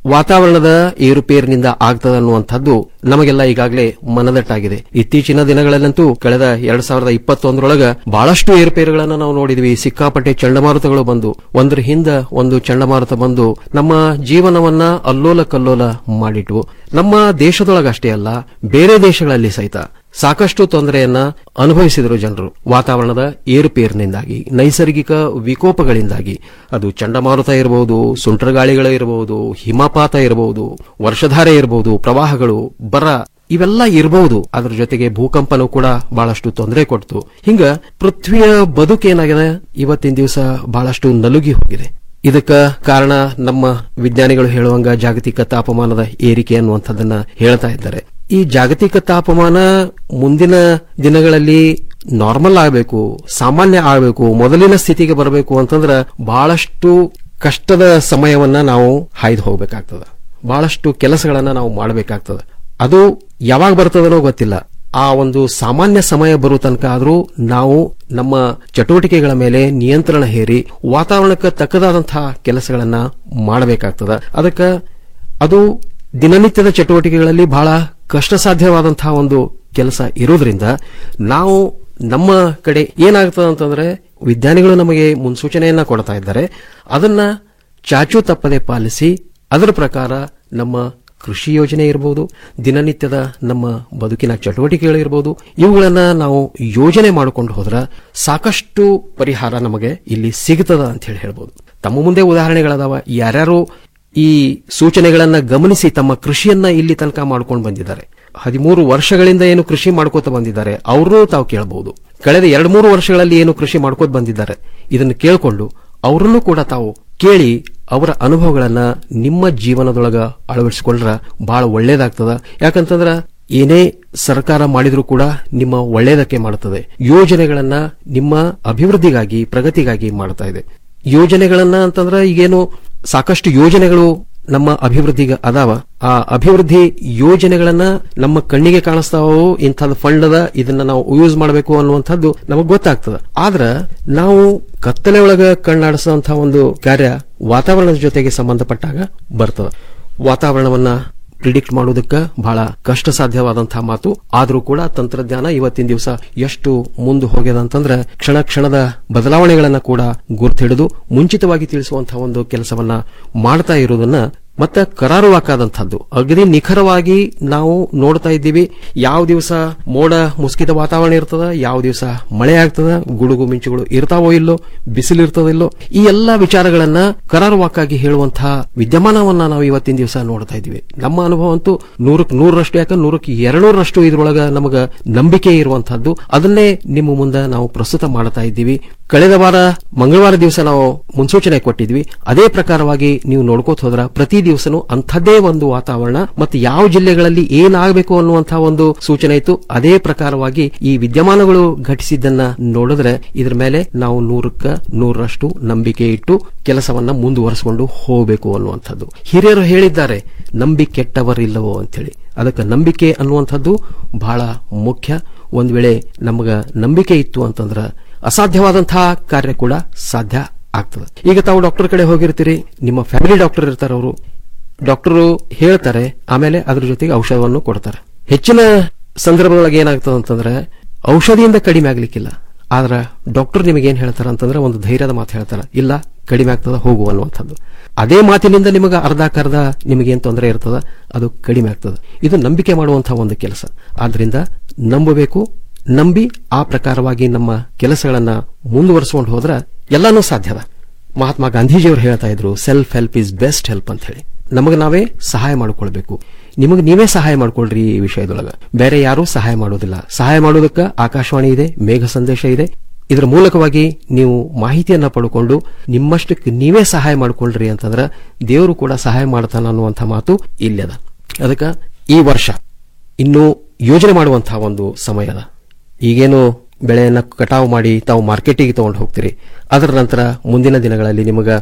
ವಾತಾವರಣದ ಏರುಪೇರಿನಿಂದ ಆಗ್ತದ ಅನ್ನುವಂಥದ್ದು ನಮಗೆಲ್ಲ ಈಗಾಗಲೇ ಮನದಟ್ಟಾಗಿದೆ ಇತ್ತೀಚಿನ ದಿನಗಳಲ್ಲಂತೂ ಕಳೆದ ಎರಡ್ ಸಾವಿರದ ಇಪ್ಪತ್ತೊಂದರೊಳಗ ಬಹಳಷ್ಟು ಏರುಪೇರುಗಳನ್ನು ನಾವು ನೋಡಿದ್ವಿ ಸಿಕ್ಕಾಪಟ್ಟೆ ಚಂಡಮಾರುತಗಳು ಬಂದು ಒಂದ್ರ ಹಿಂದ ಒಂದು ಚಂಡಮಾರುತ ಬಂದು ನಮ್ಮ ಜೀವನವನ್ನ ಅಲ್ಲೋಲ ಕಲ್ಲೋಲ ಮಾಡಿಟ್ವು ನಮ್ಮ ದೇಶದೊಳಗಷ್ಟೇ ಅಲ್ಲ ಬೇರೆ ದೇಶಗಳಲ್ಲಿ ಸಹಿತ ಸಾಕಷ್ಟು ತೊಂದರೆಯನ್ನ ಅನುಭವಿಸಿದರು ಜನರು ವಾತಾವರಣದ ಏರುಪೇರಿನಿಂದಾಗಿ ನೈಸರ್ಗಿಕ ವಿಕೋಪಗಳಿಂದಾಗಿ ಅದು ಚಂಡಮಾರುತ ಇರಬಹುದು ಸುಂಟರಗಾಳಿಗಳು ಇರಬಹುದು ಹಿಮಪಾತ ಇರಬಹುದು ವರ್ಷಧಾರೆ ಇರಬಹುದು ಪ್ರವಾಹಗಳು ಬರ ಇವೆಲ್ಲ ಇರಬಹುದು ಅದರ ಜೊತೆಗೆ ಭೂಕಂಪನೂ ಕೂಡ ಬಹಳಷ್ಟು ತೊಂದರೆ ಕೊಡ್ತು ಹಿಂಗ ಪೃಥ್ವಿಯ ಬದುಕೇನಾಗಿದೆ ಇವತ್ತಿನ ದಿವಸ ಬಹಳಷ್ಟು ನಲುಗಿ ಹೋಗಿದೆ ಇದಕ್ಕ ಕಾರಣ ನಮ್ಮ ವಿಜ್ಞಾನಿಗಳು ಹೇಳುವಂಗ ಜಾಗತಿಕ ತಾಪಮಾನದ ಏರಿಕೆ ಅನ್ನುವಂಥದ್ದನ್ನ ಹೇಳ್ತಾ ಇದ್ದಾರೆ ಈ ಜಾಗತಿಕ ತಾಪಮಾನ ಮುಂದಿನ ದಿನಗಳಲ್ಲಿ ನಾರ್ಮಲ್ ಆಗಬೇಕು ಸಾಮಾನ್ಯ ಆಗಬೇಕು ಮೊದಲಿನ ಸ್ಥಿತಿಗೆ ಬರಬೇಕು ಅಂತಂದ್ರ ಬಹಳಷ್ಟು ಕಷ್ಟದ ಸಮಯವನ್ನ ನಾವು ಹಾಯ್ದು ಹೋಗ್ಬೇಕಾಗ್ತದ ಬಹಳಷ್ಟು ಕೆಲಸಗಳನ್ನ ನಾವು ಮಾಡಬೇಕಾಗ್ತದ ಅದು ಯಾವಾಗ ಬರ್ತದನೋ ಗೊತ್ತಿಲ್ಲ ಆ ಒಂದು ಸಾಮಾನ್ಯ ಸಮಯ ಬರೋ ತನಕ ಆದ್ರೂ ನಾವು ನಮ್ಮ ಚಟುವಟಿಕೆಗಳ ಮೇಲೆ ನಿಯಂತ್ರಣ ಹೇರಿ ವಾತಾವರಣಕ್ಕೆ ತಕ್ಕದಾದಂತಹ ಕೆಲಸಗಳನ್ನ ಮಾಡಬೇಕಾಗ್ತದ ಅದಕ್ಕೆ ಅದು ದಿನನಿತ್ಯದ ಚಟುವಟಿಕೆಗಳಲ್ಲಿ ಬಹಳ ಕಷ್ಟ ಸಾಧ್ಯವಾದಂತಹ ಒಂದು ಕೆಲಸ ಇರೋದ್ರಿಂದ ನಾವು ನಮ್ಮ ಕಡೆ ಏನಾಗ್ತದೆ ಅಂತಂದ್ರೆ ವಿಜ್ಞಾನಿಗಳು ನಮಗೆ ಮುನ್ಸೂಚನೆಯನ್ನ ಕೊಡ್ತಾ ಇದ್ದಾರೆ ಅದನ್ನ ಚಾಚು ತಪ್ಪದೆ ಪಾಲಿಸಿ ಅದರ ಪ್ರಕಾರ ನಮ್ಮ ಕೃಷಿ ಯೋಜನೆ ಇರಬಹುದು ದಿನನಿತ್ಯದ ನಮ್ಮ ಬದುಕಿನ ಚಟುವಟಿಕೆಗಳಿರ್ಬೋದು ಇವುಗಳನ್ನ ನಾವು ಯೋಜನೆ ಮಾಡಿಕೊಂಡು ಹೋದ್ರ ಸಾಕಷ್ಟು ಪರಿಹಾರ ನಮಗೆ ಇಲ್ಲಿ ಸಿಗುತ್ತದ ಅಂತ ಹೇಳಿ ಹೇಳ್ಬೋದು ತಮ್ಮ ಮುಂದೆ ಉದಾಹರಣೆಗಳದಾವ ಯಾರ್ಯಾರು ಈ ಸೂಚನೆಗಳನ್ನ ಗಮನಿಸಿ ತಮ್ಮ ಕೃಷಿಯನ್ನ ಇಲ್ಲಿ ತನಕ ಮಾಡ್ಕೊಂಡು ಬಂದಿದ್ದಾರೆ ಹದಿಮೂರು ವರ್ಷಗಳಿಂದ ಏನು ಕೃಷಿ ಮಾಡ್ಕೋತ ಬಂದಿದ್ದಾರೆ ಅವರು ತಾವು ಕೇಳಬಹುದು ಕಳೆದ ಎರಡು ಮೂರು ವರ್ಷಗಳಲ್ಲಿ ಏನು ಕೃಷಿ ಮಾಡ್ಕೋತ ಬಂದಿದ್ದಾರೆ ಇದನ್ನು ಕೇಳಿಕೊಂಡು ಅವರನ್ನು ಕೂಡ ತಾವು ಕೇಳಿ ಅವರ ಅನುಭವಗಳನ್ನ ನಿಮ್ಮ ಜೀವನದೊಳಗ ಅಳವಡಿಸಿಕೊಂಡ್ರ ಬಹಳ ಒಳ್ಳೇದಾಗ್ತದ ಯಾಕಂತಂದ್ರ ಏನೇ ಸರ್ಕಾರ ಮಾಡಿದ್ರೂ ಕೂಡ ನಿಮ್ಮ ಒಳ್ಳೇದಕ್ಕೆ ಮಾಡುತ್ತದೆ ಯೋಜನೆಗಳನ್ನ ನಿಮ್ಮ ಅಭಿವೃದ್ಧಿಗಾಗಿ ಪ್ರಗತಿಗಾಗಿ ಮಾಡ್ತಾ ಇದೆ ಯೋಜನೆಗಳನ್ನ ಅಂತಂದ್ರ ಈಗೇನು ಸಾಕಷ್ಟು ಯೋಜನೆಗಳು ನಮ್ಮ ಅಭಿವೃದ್ಧಿಗೆ ಅದಾವ ಆ ಅಭಿವೃದ್ಧಿ ಯೋಜನೆಗಳನ್ನ ನಮ್ಮ ಕಣ್ಣಿಗೆ ಕಾಣಿಸ್ತಾವು ಇಂಥದ್ದು ಫಂಡ್ ಅದ ಇದನ್ನ ನಾವು ಯೂಸ್ ಮಾಡಬೇಕು ಅನ್ನುವಂಥದ್ದು ನಮಗ್ ಗೊತ್ತಾಗ್ತದ ಆದ್ರ ನಾವು ಕತ್ತಲೆ ಒಳಗ ಕಣ್ಣಾಡಿಸುವಂತಹ ಒಂದು ಕಾರ್ಯ ವಾತಾವರಣದ ಜೊತೆಗೆ ಸಂಬಂಧಪಟ್ಟಾಗ ಬರ್ತದ ವಾತಾವರಣವನ್ನ ಪ್ರಿಡಿಕ್ಟ್ ಮಾಡೋದಕ್ಕೆ ಬಹಳ ಕಷ್ಟ ಸಾಧ್ಯವಾದಂತಹ ಮಾತು ಆದ್ರೂ ಕೂಡ ತಂತ್ರಜ್ಞಾನ ಇವತ್ತಿನ ದಿವಸ ಎಷ್ಟು ಮುಂದೆ ಹೋಗ್ಯದ ಅಂತಂದ್ರೆ ಕ್ಷಣ ಕ್ಷಣದ ಬದಲಾವಣೆಗಳನ್ನ ಕೂಡ ಗುರ್ತಿಡಿದು ಮುಂಚಿತವಾಗಿ ತಿಳಿಸುವಂತಹ ಒಂದು ಕೆಲಸವನ್ನ ಮಾಡ್ತಾ ಇರೋದನ್ನ ಮತ್ತೆ ಕರಾರುವಾಕಾದಂತಹದ್ದು ಅಗದಿ ನಿಖರವಾಗಿ ನಾವು ನೋಡ್ತಾ ಇದ್ದೀವಿ ಯಾವ ದಿವಸ ಮೋಡ ಮುಸ್ಕಿದ ವಾತಾವರಣ ಇರ್ತದ ಯಾವ ದಿವಸ ಮಳೆ ಆಗ್ತದ ಗುಡುಗು ಮಿಂಚುಗಳು ಇರ್ತಾವೋ ಇಲ್ಲೋ ಬಿಸಿಲು ಇರ್ತದೋ ಇಲ್ಲೋ ಈ ಎಲ್ಲಾ ವಿಚಾರಗಳನ್ನ ಕರಾರುವಾಕಾಗಿ ಹೇಳುವಂತಹ ವಿದ್ಯಮಾನವನ್ನ ನಾವು ಇವತ್ತಿನ ದಿವಸ ನೋಡ್ತಾ ಇದ್ದೀವಿ ನಮ್ಮ ಅನುಭವ ಅಂತೂ ನೂರಕ್ಕೆ ನೂರರಷ್ಟು ಯಾಕೆ ನೂರಕ್ಕೆ ಎರಡ್ನೂರರಷ್ಟು ಇದ್ರೊಳಗ ನಮಗ ನಂಬಿಕೆ ಇರುವಂತಹದ್ದು ಅದನ್ನೇ ನಿಮ್ಮ ಮುಂದೆ ನಾವು ಪ್ರಸ್ತುತ ಮಾಡ್ತಾ ಇದ್ದೀವಿ ಕಳೆದ ವಾರ ಮಂಗಳವಾರ ದಿವಸ ನಾವು ಮುನ್ಸೂಚನೆ ಕೊಟ್ಟಿದ್ವಿ ಅದೇ ಪ್ರಕಾರವಾಗಿ ನೀವು ನೋಡ್ಕೋತ ಹೋದ್ರ ಪ್ರತಿ ದಿವಸನೂ ಅಂಥದ್ದೇ ಒಂದು ವಾತಾವರಣ ಮತ್ತು ಯಾವ ಜಿಲ್ಲೆಗಳಲ್ಲಿ ಏನಾಗಬೇಕು ಅನ್ನುವಂತಹ ಒಂದು ಸೂಚನೆ ಇತ್ತು ಅದೇ ಪ್ರಕಾರವಾಗಿ ಈ ವಿದ್ಯಮಾನಗಳು ಘಟಿಸಿದ್ದನ್ನ ನೋಡಿದ್ರೆ ಇದ್ರ ಮೇಲೆ ನಾವು ನೂರಕ್ಕ ನೂರರಷ್ಟು ನಂಬಿಕೆ ಇಟ್ಟು ಕೆಲಸವನ್ನ ಮುಂದುವರಿಸಿಕೊಂಡು ಹೋಗಬೇಕು ಅನ್ನುವಂಥದ್ದು ಹಿರಿಯರು ಹೇಳಿದ್ದಾರೆ ನಂಬಿ ಕೆಟ್ಟವರಿಲ್ಲವೋ ಅಂತೇಳಿ ಅದಕ್ಕೆ ನಂಬಿಕೆ ಅನ್ನುವಂಥದ್ದು ಬಹಳ ಮುಖ್ಯ ಒಂದ್ ವೇಳೆ ನಮಗ ನಂಬಿಕೆ ಇತ್ತು ಅಂತಂದ್ರ ಅಸಾಧ್ಯವಾದಂತಹ ಕಾರ್ಯ ಕೂಡ ಸಾಧ್ಯ ಆಗ್ತದೆ ಈಗ ತಾವು ಡಾಕ್ಟರ್ ಕಡೆ ಹೋಗಿರ್ತೀರಿ ನಿಮ್ಮ ಫ್ಯಾಮಿಲಿ ಡಾಕ್ಟರ್ ಇರ್ತಾರೆ ಅವರು ಡಾಕ್ಟರು ಹೇಳ್ತಾರೆ ಆಮೇಲೆ ಅದ್ರ ಜೊತೆಗೆ ಔಷಧವನ್ನು ಕೊಡ್ತಾರೆ ಹೆಚ್ಚಿನ ಸಂದರ್ಭದೊಳಗೆ ಏನಾಗ್ತದೆ ಅಂತಂದ್ರೆ ಔಷಧಿಯಿಂದ ಕಡಿಮೆ ಆಗ್ಲಿಕ್ಕಿಲ್ಲ ಆದ್ರ ಡಾಕ್ಟರ್ ನಿಮಗೆ ಏನ್ ಹೇಳ್ತಾರ ಅಂತಂದ್ರೆ ಒಂದು ಧೈರ್ಯದ ಮಾತು ಹೇಳ್ತಾರ ಇಲ್ಲ ಕಡಿಮೆ ಆಗ್ತದ ಹೋಗು ಅನ್ನುವಂಥದ್ದು ಅದೇ ಮಾತಿನಿಂದ ನಿಮಗೆ ಅರ್ಧಕ್ಕರ್ಧ ನಿಮಗೇನ್ ತೊಂದರೆ ಇರ್ತದ ಅದು ಕಡಿಮೆ ಆಗ್ತದ ಇದು ನಂಬಿಕೆ ಮಾಡುವಂತಹ ಒಂದು ಕೆಲಸ ಆದ್ರಿಂದ ನಂಬಬೇಕು ನಂಬಿ ಆ ಪ್ರಕಾರವಾಗಿ ನಮ್ಮ ಕೆಲಸಗಳನ್ನ ಮುಂದುವರಿಸಿಕೊಂಡು ಹೋದ್ರ ಎಲ್ಲಾನು ಸಾಧ್ಯದ ಮಹಾತ್ಮ ಗಾಂಧೀಜಿಯವರು ಹೇಳ್ತಾ ಇದ್ರು self help is best help ಅಂತ ಹೇಳಿ ನಮಗೆ ನಾವೇ ಸಹಾಯ ಮಾಡಿಕೊಳ್ಬೇಕು ನಿಮಗೆ ನೀವೇ ಸಹಾಯ ಮಾಡ್ಕೊಳ್ರಿ ಈ ವಿಷಯದೊಳಗ ಬೇರೆ ಯಾರೂ ಸಹಾಯ ಮಾಡೋದಿಲ್ಲ ಸಹಾಯ ಮಾಡೋದಕ್ಕೆ ಆಕಾಶವಾಣಿ ಇದೆ ಮೇಘ ಸಂದೇಶ ಇದೆ ಇದರ ಮೂಲಕವಾಗಿ ನೀವು ಮಾಹಿತಿಯನ್ನ ಪಡ್ಕೊಂಡು ನಿಮ್ಮಷ್ಟಕ್ಕೆ ನೀವೇ ಸಹಾಯ ಮಾಡ್ಕೊಳ್ರಿ ಅಂತಂದ್ರ ದೇವರು ಕೂಡ ಸಹಾಯ ಮಾಡ್ತಾನ ಅನ್ನುವಂಥ ಮಾತು ಇಲ್ಲದ ಅದಕ್ಕೆ ಈ ವರ್ಷ ಇನ್ನು ಯೋಜನೆ ಮಾಡುವಂತಹ ಒಂದು ಸಮಯ ಅದ ಈಗೇನು ಬೆಳೆಯನ್ನ ಕಟಾವು ಮಾಡಿ ತಾವು ಮಾರ್ಕೆಟಿಗೆ ತಗೊಂಡು ಹೋಗ್ತೀರಿ ಅದರ ನಂತರ ಮುಂದಿನ ದಿನಗಳಲ್ಲಿ ನಿಮಗ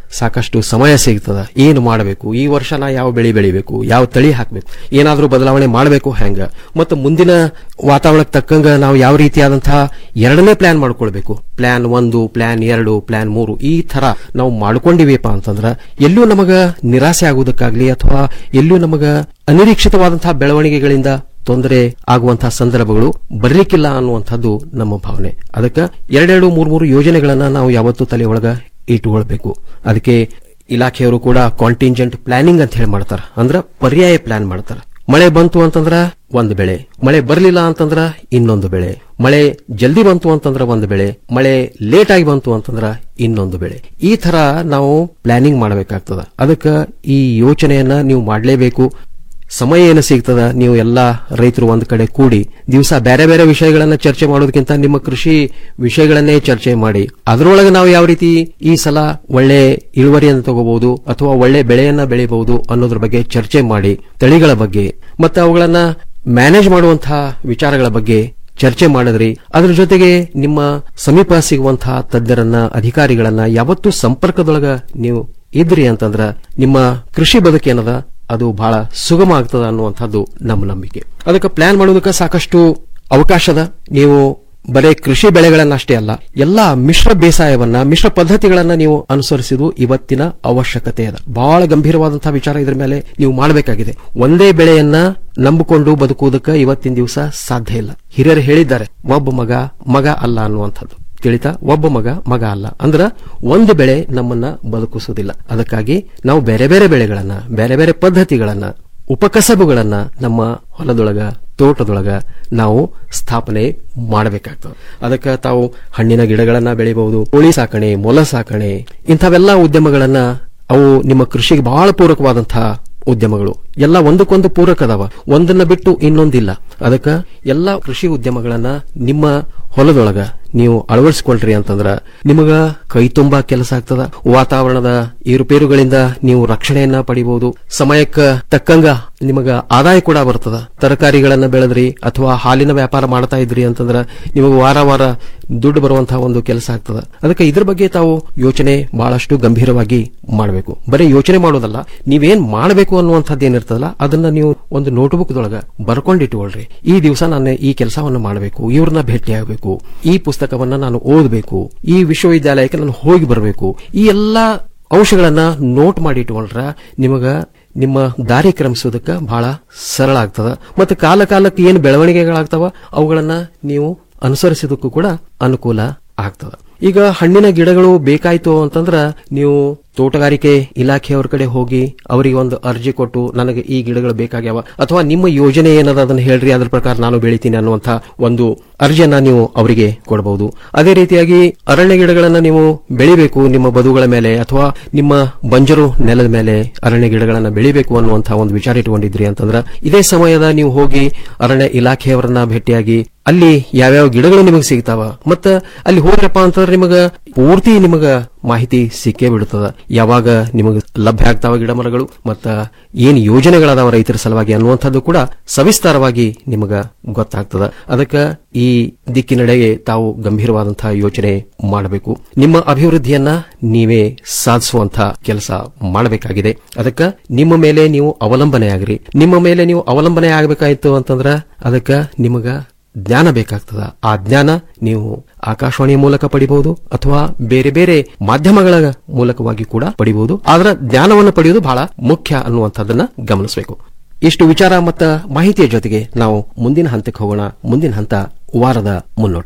ಸಾಕಷ್ಟು ಸಮಯ ಸಿಗ್ತದ ಏನು ಮಾಡಬೇಕು ಈ ವರ್ಷ ನಾ ಯಾವ ಬೆಳೆ ಬೆಳಿಬೇಕು ಯಾವ ತಳಿ ಹಾಕಬೇಕು ಏನಾದರೂ ಬದಲಾವಣೆ ಮಾಡಬೇಕು ಹೆಂಗ ಮತ್ತು ಮುಂದಿನ ವಾತಾವರಣಕ್ಕೆ ತಕ್ಕಂಗ ನಾವು ಯಾವ ರೀತಿಯಾದಂತಹ ಎರಡನೇ ಪ್ಲಾನ್ ಮಾಡ್ಕೊಳ್ಬೇಕು ಪ್ಲಾನ್ ಒಂದು ಪ್ಲಾನ್ ಎರಡು ಪ್ಲಾನ್ ಮೂರು ಈ ತರ ನಾವು ಮಾಡ್ಕೊಂಡಿವಿಪ್ಪ ಅಂತಂದ್ರ ಎಲ್ಲೂ ನಮಗ ನಿರಾಸೆ ಆಗುವುದಕ್ಕಾಗ್ಲಿ ಅಥವಾ ಎಲ್ಲೂ ನಮಗ ಅನಿರೀಕ್ಷಿತವಾದಂತಹ ಬೆಳವಣಿಗೆಗಳಿಂದ ತೊಂದರೆ ಆಗುವಂತಹ ಸಂದರ್ಭಗಳು ಬರ್ಲಿಕ್ಕಿಲ್ಲ ಅನ್ನುವಂಥದ್ದು ನಮ್ಮ ಭಾವನೆ ಅದಕ್ಕೆ ಎರಡೆರಡು ಮೂರ್ ಮೂರು ಯೋಜನೆಗಳನ್ನ ನಾವು ಯಾವತ್ತೂ ತಲೆ ಒಳಗ ಇಟ್ಟುಕೊಳ್ಬೇಕು ಅದಕ್ಕೆ ಇಲಾಖೆಯವರು ಕೂಡ ಕಾಂಟಿಂಜೆಂಟ್ ಪ್ಲಾನಿಂಗ್ ಅಂತ ಹೇಳಿ ಮಾಡ್ತಾರ ಅಂದ್ರ ಪರ್ಯಾಯ ಪ್ಲಾನ್ ಮಾಡ್ತಾರ ಮಳೆ ಬಂತು ಅಂತಂದ್ರ ಒಂದು ಬೆಳೆ ಮಳೆ ಬರಲಿಲ್ಲ ಅಂತಂದ್ರ ಇನ್ನೊಂದು ಬೆಳೆ ಮಳೆ ಜಲ್ದಿ ಬಂತು ಅಂತಂದ್ರ ಒಂದು ಬೆಳೆ ಮಳೆ ಲೇಟ್ ಆಗಿ ಬಂತು ಅಂತಂದ್ರ ಇನ್ನೊಂದು ಬೆಳೆ ಈ ತರ ನಾವು ಪ್ಲಾನಿಂಗ್ ಮಾಡಬೇಕಾಗ್ತದ ಅದಕ್ಕೆ ಈ ಯೋಚನೆಯನ್ನ ನೀವು ಮಾಡಲೇಬೇಕು ಸಮಯ ಏನು ಸಿಗ್ತದ ನೀವು ಎಲ್ಲಾ ರೈತರು ಒಂದ್ ಕಡೆ ಕೂಡಿ ದಿವಸ ಬೇರೆ ಬೇರೆ ವಿಷಯಗಳನ್ನ ಚರ್ಚೆ ಮಾಡೋದಕ್ಕಿಂತ ನಿಮ್ಮ ಕೃಷಿ ವಿಷಯಗಳನ್ನೇ ಚರ್ಚೆ ಮಾಡಿ ಅದರೊಳಗೆ ನಾವು ಯಾವ ರೀತಿ ಈ ಸಲ ಒಳ್ಳೆ ಇಳುವರಿಯನ್ನು ತಗೋಬಹುದು ಅಥವಾ ಒಳ್ಳೆ ಬೆಳೆಯನ್ನ ಬೆಳಿಬಹುದು ಅನ್ನೋದ್ರ ಬಗ್ಗೆ ಚರ್ಚೆ ಮಾಡಿ ತಳಿಗಳ ಬಗ್ಗೆ ಮತ್ತೆ ಅವುಗಳನ್ನ ಮ್ಯಾನೇಜ್ ಮಾಡುವಂತಹ ವಿಚಾರಗಳ ಬಗ್ಗೆ ಚರ್ಚೆ ಮಾಡಿದ್ರಿ ಅದ್ರ ಜೊತೆಗೆ ನಿಮ್ಮ ಸಮೀಪ ಸಿಗುವಂತಹ ತಜ್ಞರನ್ನ ಅಧಿಕಾರಿಗಳನ್ನ ಯಾವತ್ತೂ ಸಂಪರ್ಕದೊಳಗ ನೀವು ಇದ್ರಿ ಅಂತಂದ್ರ ನಿಮ್ಮ ಕೃಷಿ ಬದುಕೇನದ ಅದು ಬಹಳ ಸುಗಮ ಆಗ್ತದ ಅನ್ನುವಂಥದ್ದು ನಮ್ಮ ನಂಬಿಕೆ ಅದಕ್ಕೆ ಪ್ಲಾನ್ ಮಾಡೋದಕ್ಕೆ ಸಾಕಷ್ಟು ಅವಕಾಶದ ನೀವು ಬರೀ ಕೃಷಿ ಬೆಳೆಗಳನ್ನಷ್ಟೇ ಅಲ್ಲ ಎಲ್ಲಾ ಮಿಶ್ರ ಬೇಸಾಯವನ್ನ ಮಿಶ್ರ ಪದ್ಧತಿಗಳನ್ನ ನೀವು ಅನುಸರಿಸುವುದು ಇವತ್ತಿನ ಅವಶ್ಯಕತೆ ಅದ ಬಹಳ ಗಂಭೀರವಾದಂತಹ ವಿಚಾರ ಇದ್ರ ಮೇಲೆ ನೀವು ಮಾಡಬೇಕಾಗಿದೆ ಒಂದೇ ಬೆಳೆಯನ್ನ ನಂಬಿಕೊಂಡು ಬದುಕುವುದಕ್ಕೆ ಇವತ್ತಿನ ದಿವಸ ಸಾಧ್ಯ ಇಲ್ಲ ಹಿರಿಯರು ಹೇಳಿದ್ದಾರೆ ಒಬ್ಬ ಮಗ ಮಗ ಅಲ್ಲ ಅನ್ನುವಂಥದ್ದು ತಿಳಿತಾ ಒಬ್ಬ ಮಗ ಮಗ ಅಲ್ಲ ಅಂದ್ರ ಒಂದು ಬೆಳೆ ನಮ್ಮನ್ನ ಬದುಕಿಸುವುದಿಲ್ಲ ಅದಕ್ಕಾಗಿ ನಾವು ಬೇರೆ ಬೇರೆ ಬೆಳೆಗಳನ್ನ ಬೇರೆ ಬೇರೆ ಪದ್ಧತಿಗಳನ್ನ ಉಪಕಸಬುಗಳನ್ನ ನಮ್ಮ ಹೊಲದೊಳಗ ತೋಟದೊಳಗ ನಾವು ಸ್ಥಾಪನೆ ಮಾಡಬೇಕಾಗ್ತದೆ ಅದಕ್ಕೆ ತಾವು ಹಣ್ಣಿನ ಗಿಡಗಳನ್ನ ಬೆಳಿಬಹುದು ಕೋಳಿ ಸಾಕಣೆ ಮೊಲ ಸಾಕಣೆ ಇಂಥವೆಲ್ಲ ಉದ್ಯಮಗಳನ್ನ ಅವು ನಿಮ್ಮ ಕೃಷಿಗೆ ಬಹಳ ಪೂರಕವಾದಂತಹ ಉದ್ಯಮಗಳು ಎಲ್ಲ ಒಂದಕ್ಕೊಂದು ಪೂರಕ ಅದಾವ ಒಂದನ್ನ ಬಿಟ್ಟು ಇನ್ನೊಂದಿಲ್ಲ ಅದಕ್ಕ ಎಲ್ಲಾ ಕೃಷಿ ಉದ್ಯಮಗಳನ್ನ ನಿಮ್ಮ ಹೊಲದೊಳಗ ನೀವು ಅಳವಡಿಸಿಕೊಳ್ರಿ ಅಂತಂದ್ರ ನಿಮಗ ಕೈ ತುಂಬಾ ಕೆಲಸ ಆಗ್ತದ ವಾತಾವರಣದ ಏರುಪೇರುಗಳಿಂದ ನೀವು ರಕ್ಷಣೆಯನ್ನ ಪಡಿಬಹುದು ಸಮಯಕ್ಕ ತಕ್ಕಂಗ ನಿಮಗ ಆದಾಯ ಕೂಡ ಬರ್ತದ ತರಕಾರಿಗಳನ್ನ ಬೆಳೆದ್ರಿ ಅಥವಾ ಹಾಲಿನ ವ್ಯಾಪಾರ ಮಾಡ್ತಾ ಇದ್ರಿ ಅಂತಂದ್ರ ನಿಮಗೆ ವಾರ ವಾರ ದುಡ್ಡು ಬರುವಂತಹ ಒಂದು ಕೆಲಸ ಆಗ್ತದ ಅದಕ್ಕೆ ಇದ್ರ ಬಗ್ಗೆ ತಾವು ಯೋಚನೆ ಬಹಳಷ್ಟು ಗಂಭೀರವಾಗಿ ಮಾಡಬೇಕು ಬರೀ ಯೋಚನೆ ಮಾಡೋದಲ್ಲ ನೀವೇನ್ ಮಾಡಬೇಕು ಅನ್ನುವಂಥದ್ದು ಏನಿರ್ತದಲ್ಲ ಅದನ್ನ ನೀವು ಒಂದು ನೋಟ್ಬುಕ್ ದೊಳಗ ಬರ್ಕೊಂಡಿಟ್ಕೊಳ್ರಿ ಈ ದಿವಸ ನಾನು ಈ ಕೆಲಸವನ್ನು ಮಾಡಬೇಕು ಇವ್ರನ್ನ ಭೇಟಿಯಾಗಬೇಕು ಈ ಪುಸ್ತಕವನ್ನ ನಾನು ಓದಬೇಕು ಈ ವಿಶ್ವವಿದ್ಯಾಲಯಕ್ಕೆ ನಾನು ಹೋಗಿ ಬರಬೇಕು ಈ ಎಲ್ಲಾ ಅಂಶಗಳನ್ನ ನೋಟ್ ಮಾಡಿ ಇಟ್ಕೊಂಡ್ರ ನಿಮಗ ನಿಮ್ಮ ದಾರಿ ಕ್ರಮಿಸೋದಕ್ಕೆ ಬಹಳ ಸರಳ ಆಗ್ತದ ಮತ್ತು ಕಾಲ ಕಾಲಕ್ಕೆ ಏನು ಬೆಳವಣಿಗೆಗಳಾಗ್ತವ ಅವುಗಳನ್ನ ನೀವು ಅನುಸರಿಸೋದಕ್ಕೂ ಕೂಡ ಅನುಕೂಲ ಆಗ್ತದ ಈಗ ಹಣ್ಣಿನ ಗಿಡಗಳು ಬೇಕಾಯ್ತು ಅಂತಂದ್ರ ನೀವು ತೋಟಗಾರಿಕೆ ಇಲಾಖೆಯವ್ರ ಕಡೆ ಹೋಗಿ ಅವರಿಗೆ ಒಂದು ಅರ್ಜಿ ಕೊಟ್ಟು ನನಗೆ ಈ ಗಿಡಗಳು ಬೇಕಾಗ್ಯಾವ ಅಥವಾ ನಿಮ್ಮ ಯೋಜನೆ ಏನದ ಅದನ್ನ ಹೇಳ್ರಿ ಅದ್ರ ಪ್ರಕಾರ ನಾನು ಬೆಳಿತೀನಿ ಅನ್ನುವಂಥ ಒಂದು ಅರ್ಜಿಯನ್ನ ನೀವು ಅವರಿಗೆ ಕೊಡಬಹುದು ಅದೇ ರೀತಿಯಾಗಿ ಅರಣ್ಯ ಗಿಡಗಳನ್ನ ನೀವು ಬೆಳಿಬೇಕು ನಿಮ್ಮ ಬದುಗಳ ಮೇಲೆ ಅಥವಾ ನಿಮ್ಮ ಬಂಜರು ನೆಲದ ಮೇಲೆ ಅರಣ್ಯ ಗಿಡಗಳನ್ನ ಬೆಳಿಬೇಕು ಅನ್ನುವಂತಹ ಒಂದು ವಿಚಾರ ಇಟ್ಕೊಂಡಿದ್ರಿ ಅಂತಂದ್ರ ಇದೇ ಸಮಯದ ನೀವು ಹೋಗಿ ಅರಣ್ಯ ಇಲಾಖೆಯವರನ್ನ ಭೇಟಿಯಾಗಿ ಅಲ್ಲಿ ಯಾವ್ಯಾವ ಗಿಡಗಳು ನಿಮಗೆ ಸಿಗ್ತಾವ ಮತ್ತ ಅಲ್ಲಿ ಹೋದ್ರಪ್ಪ ಅಂತಂದ್ರೆ ನಿಮಗ ಪೂರ್ತಿ ನಿಮಗ ಮಾಹಿತಿ ಸಿಕ್ಕೇ ಬಿಡುತ್ತದ ಯಾವಾಗ ನಿಮಗೆ ಲಭ್ಯ ಆಗ್ತಾವ ಗಿಡ ಮರಗಳು ಮತ್ತ ಏನ್ ಯೋಜನೆಗಳದಾವ ರೈತರ ಸಲುವಾಗಿ ಅನ್ನುವಂಥದ್ದು ಕೂಡ ಸವಿಸ್ತಾರವಾಗಿ ನಿಮಗ ಗೊತ್ತಾಗ್ತದ ಅದಕ್ಕೆ ಈ ದಿಕ್ಕಿನಡೆಗೆ ತಾವು ಗಂಭೀರವಾದಂತಹ ಯೋಚನೆ ಮಾಡಬೇಕು ನಿಮ್ಮ ಅಭಿವೃದ್ಧಿಯನ್ನ ನೀವೇ ಸಾಧಿಸುವಂತ ಕೆಲಸ ಮಾಡಬೇಕಾಗಿದೆ ಅದಕ್ಕೆ ನಿಮ್ಮ ಮೇಲೆ ನೀವು ಅವಲಂಬನೆ ಆಗ್ರಿ ನಿಮ್ಮ ಮೇಲೆ ನೀವು ಅವಲಂಬನೆ ಆಗಬೇಕಾಯ್ತು ಅಂತಂದ್ರ ಅದಕ್ಕೆ ನಿಮಗ ಜ್ಞಾನ ಬೇಕಾಗ್ತದ ಆ ಜ್ಞಾನ ನೀವು ಆಕಾಶವಾಣಿಯ ಮೂಲಕ ಪಡಿಬಹುದು ಅಥವಾ ಬೇರೆ ಬೇರೆ ಮಾಧ್ಯಮಗಳ ಮೂಲಕವಾಗಿ ಕೂಡ ಪಡಿಬಹುದು ಆದ್ರ ಜ್ಞಾನವನ್ನು ಪಡೆಯುವುದು ಬಹಳ ಮುಖ್ಯ ಅನ್ನುವಂಥದ್ದನ್ನ ಗಮನಿಸಬೇಕು ಇಷ್ಟು ವಿಚಾರ ಮತ್ತು ಮಾಹಿತಿಯ ಜೊತೆಗೆ ನಾವು ಮುಂದಿನ ಹಂತಕ್ಕೆ ಹೋಗೋಣ ಮುಂದಿನ ಹಂತ ವಾರದ ಮುನ್ನೋಟ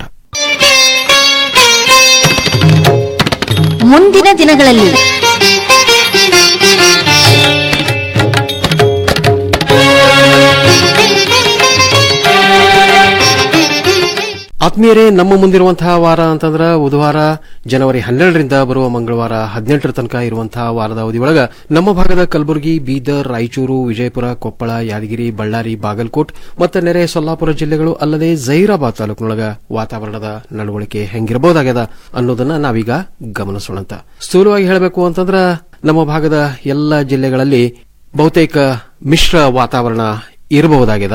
ಮುಂದಿನ ದಿನಗಳಲ್ಲಿ ಆತ್ಮೀಯರೇ ನಮ್ಮ ಮುಂದಿರುವಂತಹ ವಾರ ಅಂತಂದ್ರ ಬುಧವಾರ ಜನವರಿ ಹನ್ನೆರಡರಿಂದ ಬರುವ ಮಂಗಳವಾರ ಹದಿನೆಂಟರ ತನಕ ಇರುವಂತಹ ವಾರದ ಅವಧಿಯೊಳಗ ನಮ್ಮ ಭಾಗದ ಕಲಬುರಗಿ ಬೀದರ್ ರಾಯಚೂರು ವಿಜಯಪುರ ಕೊಪ್ಪಳ ಯಾದಗಿರಿ ಬಳ್ಳಾರಿ ಬಾಗಲಕೋಟ್ ಮತ್ತು ನೆರೆ ಸೊಲ್ಲಾಪುರ ಜಿಲ್ಲೆಗಳು ಅಲ್ಲದೆ ಜೈರಾಬಾದ್ ತಾಲೂಕಿನೊಳಗ ವಾತಾವರಣದ ನಡವಳಿಕೆ ಹೆಂಗಿರಬಹುದಾಗ್ಯದ ಅನ್ನೋದನ್ನ ನಾವೀಗ ಗಮನಿಸೋಣಂತ ಸ್ಥೂಲವಾಗಿ ಹೇಳಬೇಕು ಅಂತಂದ್ರ ನಮ್ಮ ಭಾಗದ ಎಲ್ಲ ಜಿಲ್ಲೆಗಳಲ್ಲಿ ಬಹುತೇಕ ಮಿಶ್ರ ವಾತಾವರಣ ಇರಬಹುದಾಗಿದೆ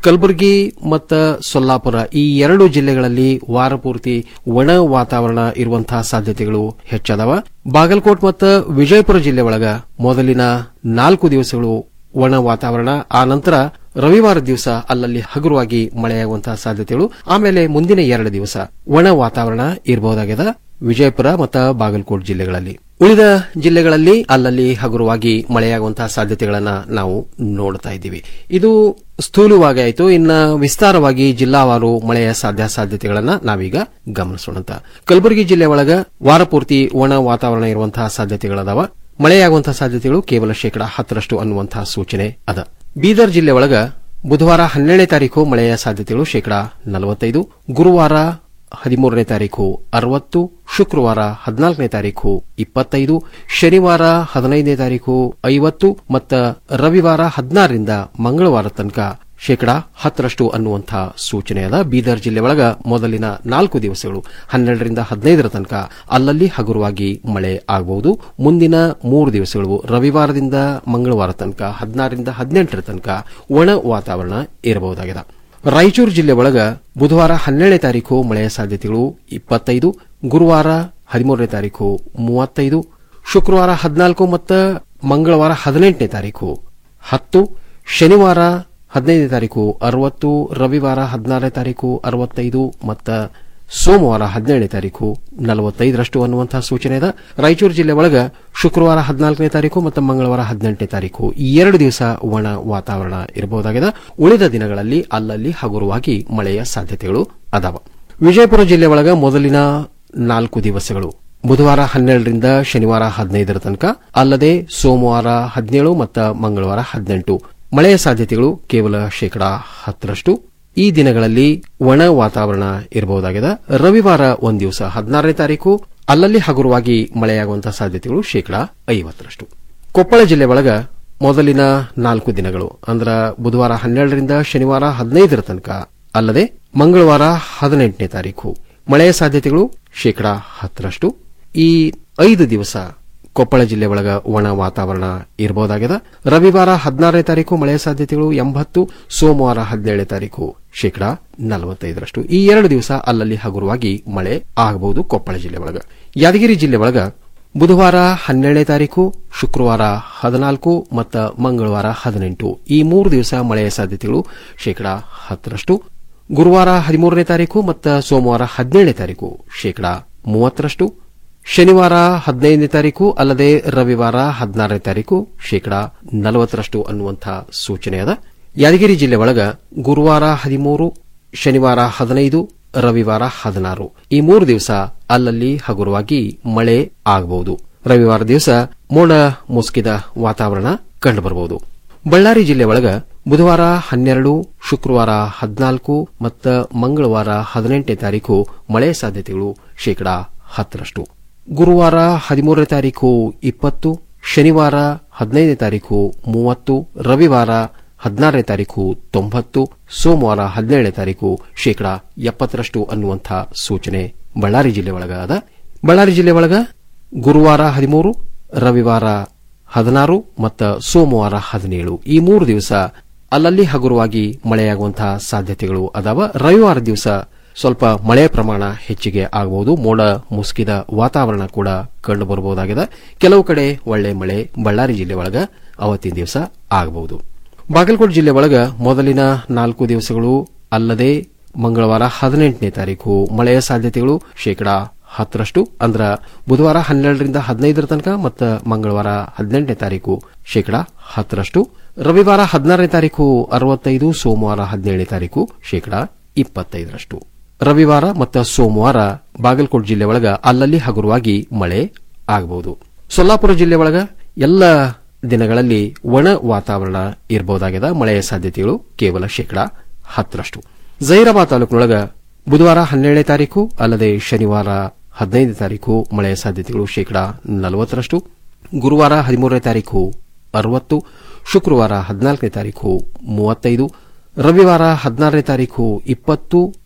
ಕಲಬುರಗಿ ಮತ್ತು ಸೊಲ್ಲಾಪುರ ಈ ಎರಡು ಜಿಲ್ಲೆಗಳಲ್ಲಿ ವಾರ ಪೂರ್ತಿ ಒಣ ವಾತಾವರಣ ಇರುವಂತಹ ಸಾಧ್ಯತೆಗಳು ಹೆಚ್ಚದವ ಬಾಗಲಕೋಟ್ ಮತ್ತು ವಿಜಯಪುರ ಜಿಲ್ಲೆ ಒಳಗ ಮೊದಲಿನ ನಾಲ್ಕು ದಿವಸಗಳು ಒಣ ವಾತಾವರಣ ಆ ನಂತರ ರವಿವಾರ ದಿವಸ ಅಲ್ಲಲ್ಲಿ ಹಗುರವಾಗಿ ಮಳೆಯಾಗುವಂತಹ ಸಾಧ್ಯತೆಗಳು ಆಮೇಲೆ ಮುಂದಿನ ಎರಡು ದಿವಸ ಒಣ ವಾತಾವರಣ ಇರಬಹುದಾಗಿದೆ ವಿಜಯಪುರ ಮತ್ತು ಬಾಗಲಕೋಟ್ ಜಿಲ್ಲೆಗಳಲ್ಲಿ ಉಳಿದ ಜಿಲ್ಲೆಗಳಲ್ಲಿ ಅಲ್ಲಲ್ಲಿ ಹಗುರವಾಗಿ ಮಳೆಯಾಗುವಂತಹ ಸಾಧ್ಯತೆಗಳನ್ನ ನಾವು ನೋಡ್ತಾ ಇದ್ದೀವಿ ಇದು ಸ್ಥೂಲವಾಗಿ ಆಯಿತು ಇನ್ನ ವಿಸ್ತಾರವಾಗಿ ಜಿಲ್ಲಾವಾರು ಮಳೆಯ ಸಾಧ್ಯ ಸಾಧ್ಯತೆಗಳನ್ನ ನಾವೀಗ ಗಮನಿಸೋಣ ಕಲಬುರಗಿ ಜಿಲ್ಲೆ ಒಳಗ ವಾರಪೂರ್ತಿ ಒಣ ವಾತಾವರಣ ಇರುವಂತಹ ಸಾಧ್ಯತೆಗಳದಾವ ಮಳೆಯಾಗುವಂತಹ ಸಾಧ್ಯತೆಗಳು ಕೇವಲ ಶೇಕಡಾ ಹತ್ತರಷ್ಟು ಅನ್ನುವಂತಹ ಸೂಚನೆ ಅದ ಬೀದರ್ ಜಿಲ್ಲೆ ಒಳಗ ಬುಧವಾರ ಹನ್ನೆರಡನೇ ತಾರೀಕು ಮಳೆಯ ಸಾಧ್ಯತೆಗಳು ಶೇಕಡಾ ನಲವತ್ತೈದು ಗುರುವಾರ ಹದಿಮೂರನೇ ತಾರೀಕು ಅರವತ್ತು ಶುಕ್ರವಾರ ಹದಿನಾಲ್ಕನೇ ತಾರೀಕು ಇಪ್ಪತ್ತೈದು ಶನಿವಾರ ಹದಿನೈದನೇ ತಾರೀಕು ಐವತ್ತು ಮತ್ತು ರವಿವಾರ ಹದಿನಾರರಿಂದ ಮಂಗಳವಾರ ತನಕ ಶೇಕಡಾ ಹತ್ತರಷ್ಟು ಅನ್ನುವಂಥ ಸೂಚನೆ ಅದ ಬೀದರ್ ಜಿಲ್ಲೆ ಒಳಗ ಮೊದಲಿನ ನಾಲ್ಕು ದಿವಸಗಳು ಹನ್ನೆರಡರಿಂದ ಹದಿನೈದರ ತನಕ ಅಲ್ಲಲ್ಲಿ ಹಗುರವಾಗಿ ಮಳೆ ಆಗಬಹುದು ಮುಂದಿನ ಮೂರು ದಿವಸಗಳು ರವಿವಾರದಿಂದ ಮಂಗಳವಾರ ತನಕ ಹದಿನಾರರಿಂದ ಹದಿನೆಂಟರ ತನಕ ಒಣ ವಾತಾವರಣ ಇರಬಹುದಾಗಿದೆ ರಾಯಚೂರು ಜಿಲ್ಲೆ ಒಳಗ ಬುಧವಾರ ಹನ್ನೆರಡನೇ ತಾರೀಕು ಮಳೆಯ ಸಾಧ್ಯತೆಗಳು ಇಪ್ಪತ್ತೈದು ಗುರುವಾರ ಹದಿಮೂರನೇ ತಾರೀಕು ಮೂವತ್ತೈದು ಶುಕ್ರವಾರ ಹದಿನಾಲ್ಕು ಮತ್ತು ಮಂಗಳವಾರ ಹದಿನೆಂಟನೇ ತಾರೀಕು ಹತ್ತು ಶನಿವಾರ ಹದಿನೈದನೇ ತಾರೀಕು ಅರವತ್ತು ರವಿವಾರ ಹದಿನಾರನೇ ತಾರೀಕು ಅರವತ್ತೈದು ಮತ್ತು ಸೋಮವಾರ ಹದಿನೇಳನೇ ತಾರೀಕು ನಲವತ್ತೈದರಷ್ಟು ಅನ್ನುವಂತಹ ಸೂಚನೆ ಇದೆ ರಾಯಚೂರು ಜಿಲ್ಲೆ ಒಳಗ ಶುಕ್ರವಾರ ಹದಿನಾಲ್ಕನೇ ತಾರೀಕು ಮತ್ತು ಮಂಗಳವಾರ ಹದಿನೆಂಟನೇ ತಾರೀಕು ಈ ಎರಡು ದಿವಸ ಒಣ ವಾತಾವರಣ ಇರಬಹುದಾಗಿದೆ ಉಳಿದ ದಿನಗಳಲ್ಲಿ ಅಲ್ಲಲ್ಲಿ ಹಗುರವಾಗಿ ಮಳೆಯ ಸಾಧ್ಯತೆಗಳು ಅದಾವ ವಿಜಯಪುರ ಜಿಲ್ಲೆ ಒಳಗ ಮೊದಲಿನ ನಾಲ್ಕು ದಿವಸಗಳು ಬುಧವಾರ ಹನ್ನೆರಡರಿಂದ ಶನಿವಾರ ಹದಿನೈದರ ತನಕ ಅಲ್ಲದೆ ಸೋಮವಾರ ಹದಿನೇಳು ಮತ್ತು ಮಂಗಳವಾರ ಹದಿನೆಂಟು ಮಳೆಯ ಸಾಧ್ಯತೆಗಳು ಕೇವಲ ಶೇಕಡಾ ಹತ್ತರಷ್ಟು ಈ ದಿನಗಳಲ್ಲಿ ಒಣ ವಾತಾವರಣ ಇರಬಹುದಾಗಿದೆ ರವಿವಾರ ಒಂದ್ ದಿವಸ ಹದಿನಾರನೇ ತಾರೀಕು ಅಲ್ಲಲ್ಲಿ ಹಗುರವಾಗಿ ಮಳೆಯಾಗುವಂತಹ ಸಾಧ್ಯತೆಗಳು ಶೇಕಡಾ ಐವತ್ತರಷ್ಟು ಕೊಪ್ಪಳ ಜಿಲ್ಲೆ ಒಳಗ ಮೊದಲಿನ ನಾಲ್ಕು ದಿನಗಳು ಅಂದ್ರ ಬುಧವಾರ ಹನ್ನೆರಡರಿಂದ ಶನಿವಾರ ಹದಿನೈದರ ತನಕ ಅಲ್ಲದೆ ಮಂಗಳವಾರ ಹದಿನೆಂಟನೇ ತಾರೀಕು ಮಳೆಯ ಸಾಧ್ಯತೆಗಳು ಶೇಕಡಾ ಹತ್ತರಷ್ಟು ಈ ಐದು ದಿವಸ ಕೊಪ್ಪಳ ಜಿಲ್ಲೆ ಒಳಗ ಒಣ ವಾತಾವರಣ ಇರಬಹುದಾಗಿದೆ ರವಿವಾರ ಹದಿನಾರನೇ ತಾರೀಕು ಮಳೆಯ ಸಾಧ್ಯತೆಗಳು ಎಂಬತ್ತು ಸೋಮವಾರ ಹದಿನೇಳನೇ ತಾರೀಕು ಶೇಕಡಾ ನಲವತ್ತೈದರಷ್ಟು ಈ ಎರಡು ದಿವಸ ಅಲ್ಲಲ್ಲಿ ಹಗುರವಾಗಿ ಮಳೆ ಆಗಬಹುದು ಕೊಪ್ಪಳ ಜಿಲ್ಲೆ ಒಳಗ ಯಾದಗಿರಿ ಜಿಲ್ಲೆ ಒಳಗ ಬುಧವಾರ ಹನ್ನೆರಡನೇ ತಾರೀಕು ಶುಕ್ರವಾರ ಹದಿನಾಲ್ಕು ಮತ್ತು ಮಂಗಳವಾರ ಹದಿನೆಂಟು ಈ ಮೂರು ದಿವಸ ಮಳೆಯ ಸಾಧ್ಯತೆಗಳು ಶೇಕಡಾ ಹತ್ತರಷ್ಟು ಗುರುವಾರ ಹದಿಮೂರನೇ ತಾರೀಕು ಮತ್ತು ಸೋಮವಾರ ಹದಿನೇಳನೇ ತಾರೀಕು ಶೇಕಡಾ ಮೂವತ್ತರಷ್ಟು ಶನಿವಾರ ಹದಿನೈದನೇ ತಾರೀಕು ಅಲ್ಲದೆ ರವಿವಾರ ಹದಿನಾರನೇ ತಾರೀಕು ಶೇಕಡಾ ನಲವತ್ತರಷ್ಟು ಅನ್ನುವಂತಹ ಸೂಚನೆ ಅದ ಯಾದಗಿರಿ ಜಿಲ್ಲೆ ಒಳಗ ಗುರುವಾರ ಹದಿಮೂರು ಶನಿವಾರ ಹದಿನೈದು ರವಿವಾರ ಹದಿನಾರು ಈ ಮೂರು ದಿವಸ ಅಲ್ಲಲ್ಲಿ ಹಗುರವಾಗಿ ಮಳೆ ಆಗಬಹುದು ರವಿವಾರ ದಿವಸ ಮೋಡ ಮುಸುಕಿದ ವಾತಾವರಣ ಕಂಡುಬರಬಹುದು ಬಳ್ಳಾರಿ ಜಿಲ್ಲೆ ಒಳಗ ಬುಧವಾರ ಹನ್ನೆರಡು ಶುಕ್ರವಾರ ಹದಿನಾಲ್ಕು ಮತ್ತು ಮಂಗಳವಾರ ಹದಿನೆಂಟನೇ ತಾರೀಕು ಮಳೆ ಸಾಧ್ಯತೆಗಳು ಶೇಕಡಾ ಹತ್ತರಷ್ಟು ಗುರುವಾರ ಹದಿಮೂರನೇ ತಾರೀಕು ಇಪ್ಪತ್ತು ಶನಿವಾರ ಹದಿನೈದನೇ ತಾರೀಕು ಮೂವತ್ತು ರವಿವಾರ ಹದಿನಾರನೇ ತಾರೀಕು ತೊಂಬತ್ತು ಸೋಮವಾರ ಹದಿನೇಳನೇ ತಾರೀಕು ಶೇಕಡಾ ಎಪ್ಪತ್ತರಷ್ಟು ಅನ್ನುವಂಥ ಸೂಚನೆ ಬಳ್ಳಾರಿ ಜಿಲ್ಲೆ ಒಳಗ ಅದ ಬಳ್ಳಾರಿ ಜಿಲ್ಲೆ ಒಳಗ ಗುರುವಾರ ಹದಿಮೂರು ರವಿವಾರ ಹದಿನಾರು ಮತ್ತು ಸೋಮವಾರ ಹದಿನೇಳು ಈ ಮೂರು ದಿವಸ ಅಲ್ಲಲ್ಲಿ ಹಗುರವಾಗಿ ಮಳೆಯಾಗುವಂತಹ ಸಾಧ್ಯತೆಗಳು ಅದಾವ ರವಿವಾರ ದಿವಸ ಸ್ವಲ್ಪ ಮಳೆ ಪ್ರಮಾಣ ಹೆಚ್ಚಿಗೆ ಆಗಬಹುದು ಮೋಡ ಮುಸುಕಿದ ವಾತಾವರಣ ಕೂಡ ಕಂಡು ಬರಬಹುದಾಗಿದೆ ಕೆಲವು ಕಡೆ ಒಳ್ಳೆ ಮಳೆ ಬಳ್ಳಾರಿ ಜಿಲ್ಲೆ ಒಳಗ ಅವತ್ತಿನ ದಿವಸ ಆಗಬಹುದು ಬಾಗಲಕೋಟೆ ಜಿಲ್ಲೆ ಒಳಗ ಮೊದಲಿನ ನಾಲ್ಕು ದಿವಸಗಳು ಅಲ್ಲದೆ ಮಂಗಳವಾರ ಹದಿನೆಂಟನೇ ತಾರೀಕು ಮಳೆಯ ಸಾಧ್ಯತೆಗಳು ಶೇಕಡಾ ಹತ್ತರಷ್ಟು ಅಂದ್ರ ಬುಧವಾರ ಹನ್ನೆರಡರಿಂದ ಹದಿನೈದರ ತನಕ ಮತ್ತು ಮಂಗಳವಾರ ಹದಿನೆಂಟನೇ ತಾರೀಕು ಶೇಕಡಾ ಹತ್ತರಷ್ಟು ರವಿವಾರ ಹದಿನಾರನೇ ತಾರೀಕು ಅರವತ್ತೈದು ಸೋಮವಾರ ಹದಿನೇಳನೇ ತಾರೀಕು ಶೇಕಡಾ ಇಪ್ಪತ್ತೈದರಷ್ಟು ರವಿವಾರ ಮತ್ತು ಸೋಮವಾರ ಬಾಗಲಕೋಟೆ ಜಿಲ್ಲೆ ಒಳಗ ಅಲ್ಲಲ್ಲಿ ಹಗುರವಾಗಿ ಮಳೆ ಆಗಬಹುದು ಸೊಲ್ಲಾಪುರ ಜಿಲ್ಲೆ ಒಳಗ ಎಲ್ಲ ದಿನಗಳಲ್ಲಿ ಒಣ ವಾತಾವರಣ ಇರಬಹುದಾಗಿದೆ ಮಳೆಯ ಸಾಧ್ಯತೆಗಳು ಕೇವಲ ಶೇಕಡಾ ಹತ್ತರಷ್ಟು ಜೈರಾಬಾದ್ ತಾಲೂಕಿನೊಳಗ ಬುಧವಾರ ಹನ್ನೆರಡನೇ ತಾರೀಕು ಅಲ್ಲದೆ ಶನಿವಾರ ಹದಿನೈದನೇ ತಾರೀಕು ಮಳೆಯ ಸಾಧ್ಯತೆಗಳು ಶೇಕಡಾ ನಲವತ್ತರಷ್ಟು ಗುರುವಾರ ಹದಿಮೂರನೇ ತಾರೀಕು ಅರವತ್ತು ಶುಕ್ರವಾರ ಹದಿನಾಲ್ಕನೇ ತಾರೀಕು ಮೂವತ್ತೈದು ರವಿವಾರ ಹದಿನಾರನೇ ತಾರೀಕು ಇಪ್ಪತ್ತು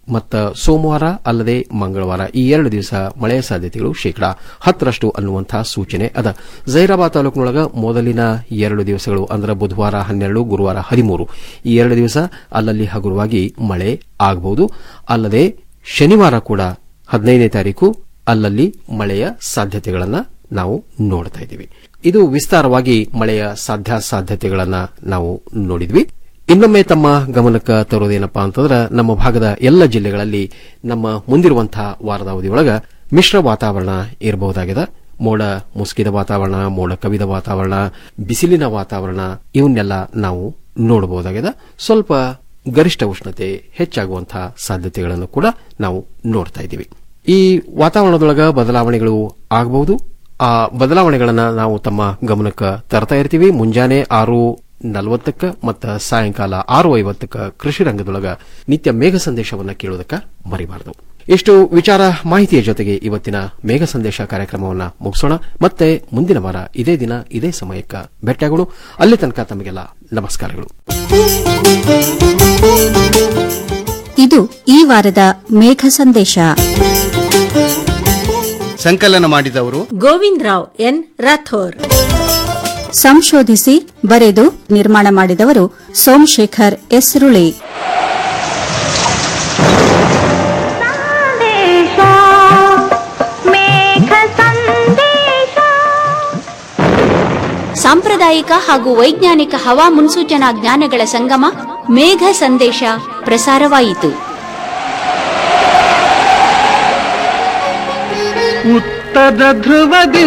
ಮತ್ತು ಸೋಮವಾರ ಅಲ್ಲದೆ ಮಂಗಳವಾರ ಈ ಎರಡು ದಿವಸ ಮಳೆಯ ಸಾಧ್ಯತೆಗಳು ಶೇಕಡಾ ಹತ್ತರಷ್ಟು ಅನ್ನುವಂತಹ ಸೂಚನೆ ಅದ ಜೈರಾಬಾದ್ ತಾಲೂಕಿನೊಳಗ ಮೊದಲಿನ ಎರಡು ದಿವಸಗಳು ಅಂದ್ರೆ ಬುಧವಾರ ಹನ್ನೆರಡು ಗುರುವಾರ ಹದಿಮೂರು ಈ ಎರಡು ದಿವಸ ಅಲ್ಲಲ್ಲಿ ಹಗುರವಾಗಿ ಮಳೆ ಆಗಬಹುದು ಅಲ್ಲದೆ ಶನಿವಾರ ಕೂಡ ಹದಿನೈದನೇ ತಾರೀಕು ಅಲ್ಲಲ್ಲಿ ಮಳೆಯ ಸಾಧ್ಯತೆಗಳನ್ನ ನಾವು ನೋಡ್ತಾ ಇದ್ದೀವಿ ಇದು ವಿಸ್ತಾರವಾಗಿ ಮಳೆಯ ಸಾಧ್ಯಾಸಾಧ್ಯತೆಗಳನ್ನ ನಾವು ನೋಡಿದ್ವಿ ಇನ್ನೊಮ್ಮೆ ತಮ್ಮ ಗಮನಕ್ಕೆ ತರೋದೇನಪ್ಪಾ ಅಂತಂದ್ರೆ ನಮ್ಮ ಭಾಗದ ಎಲ್ಲ ಜಿಲ್ಲೆಗಳಲ್ಲಿ ನಮ್ಮ ಮುಂದಿರುವಂತಹ ವಾರದ ಅವಧಿಯೊಳಗ ಮಿಶ್ರ ವಾತಾವರಣ ಇರಬಹುದಾಗಿದೆ ಮೋಡ ಮುಸುಕಿದ ವಾತಾವರಣ ಮೋಡ ಕವಿದ ವಾತಾವರಣ ಬಿಸಿಲಿನ ವಾತಾವರಣ ಇವನ್ನೆಲ್ಲ ನಾವು ನೋಡಬಹುದಾಗಿದೆ ಸ್ವಲ್ಪ ಗರಿಷ್ಠ ಉಷ್ಣತೆ ಹೆಚ್ಚಾಗುವಂತಹ ಸಾಧ್ಯತೆಗಳನ್ನು ಕೂಡ ನಾವು ನೋಡ್ತಾ ಇದ್ದೀವಿ ಈ ವಾತಾವರಣದೊಳಗ ಬದಲಾವಣೆಗಳು ಆಗಬಹುದು ಆ ಬದಲಾವಣೆಗಳನ್ನ ನಾವು ತಮ್ಮ ಗಮನಕ್ಕೆ ತರ್ತಾ ಇರ್ತೀವಿ ಮುಂಜಾನೆ ಆರು ನಲವತ್ತಕ್ಕ ಮತ್ತು ಸಾಯಂಕಾಲ ಆರು ಐವತ್ತಕ್ಕ ಕೃಷಿ ರಂಗದೊಳಗ ನಿತ್ಯ ಮೇಘ ಸಂದೇಶವನ್ನ ಕೇಳೋದಕ್ಕ ಮರಿಬಾರದು ಇಷ್ಟು ವಿಚಾರ ಮಾಹಿತಿಯ ಜೊತೆಗೆ ಇವತ್ತಿನ ಮೇಘ ಸಂದೇಶ ಕಾರ್ಯಕ್ರಮವನ್ನ ಮುಗಿಸೋಣ ಮತ್ತೆ ಮುಂದಿನ ವಾರ ಇದೇ ದಿನ ಇದೇ ಸಮಯಕ್ಕ ಭೇಟಿಯಾಗೋಣ ಅಲ್ಲಿ ತನಕ ತಮಗೆಲ್ಲ ನಮಸ್ಕಾರಗಳು ಇದು ಈ ವಾರದ ಮೇಘ ಸಂದೇಶ ಸಂಕಲನ ಮಾಡಿದವರು ಗೋವಿಂದ್ ರಾವ್ ಎನ್ ರಾಥೋರ್ ಸಂಶೋಧಿಸಿ ಬರೆದು ನಿರ್ಮಾಣ ಮಾಡಿದವರು ಸೋಮಶೇಖರ್ ಎಸ್ರುಳಿ ಸಾಂಪ್ರದಾಯಿಕ ಹಾಗೂ ವೈಜ್ಞಾನಿಕ ಹವಾ ಮುನ್ಸೂಚನಾ ಜ್ಞಾನಗಳ ಸಂಗಮ ಮೇಘ ಸಂದೇಶ ಪ್ರಸಾರವಾಯಿತು ಉತ್ತರ ಧ್ರುವದಿ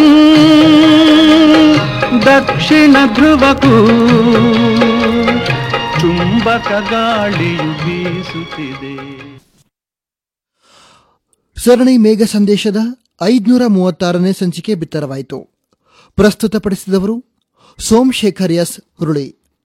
ದಕ್ಷಿಣ ಧ್ರುವಕ್ಕೂ ಚುಂಬಕ ಗಾಳಿಯು ಬೀಸುತ್ತಿದೆ ಸರಣಿ ಮೇಘ ಸಂದೇಶದ ಐದುನೂರ ಮೂವತ್ತಾರನೇ ಸಂಚಿಕೆ ಬಿತ್ತರವಾಯಿತು ಪ್ರಸ್ತುತಪಡಿಸಿದವರು ಸೋಮಶೇಖರ್ ಎಸ್ ಹುರುಳಿ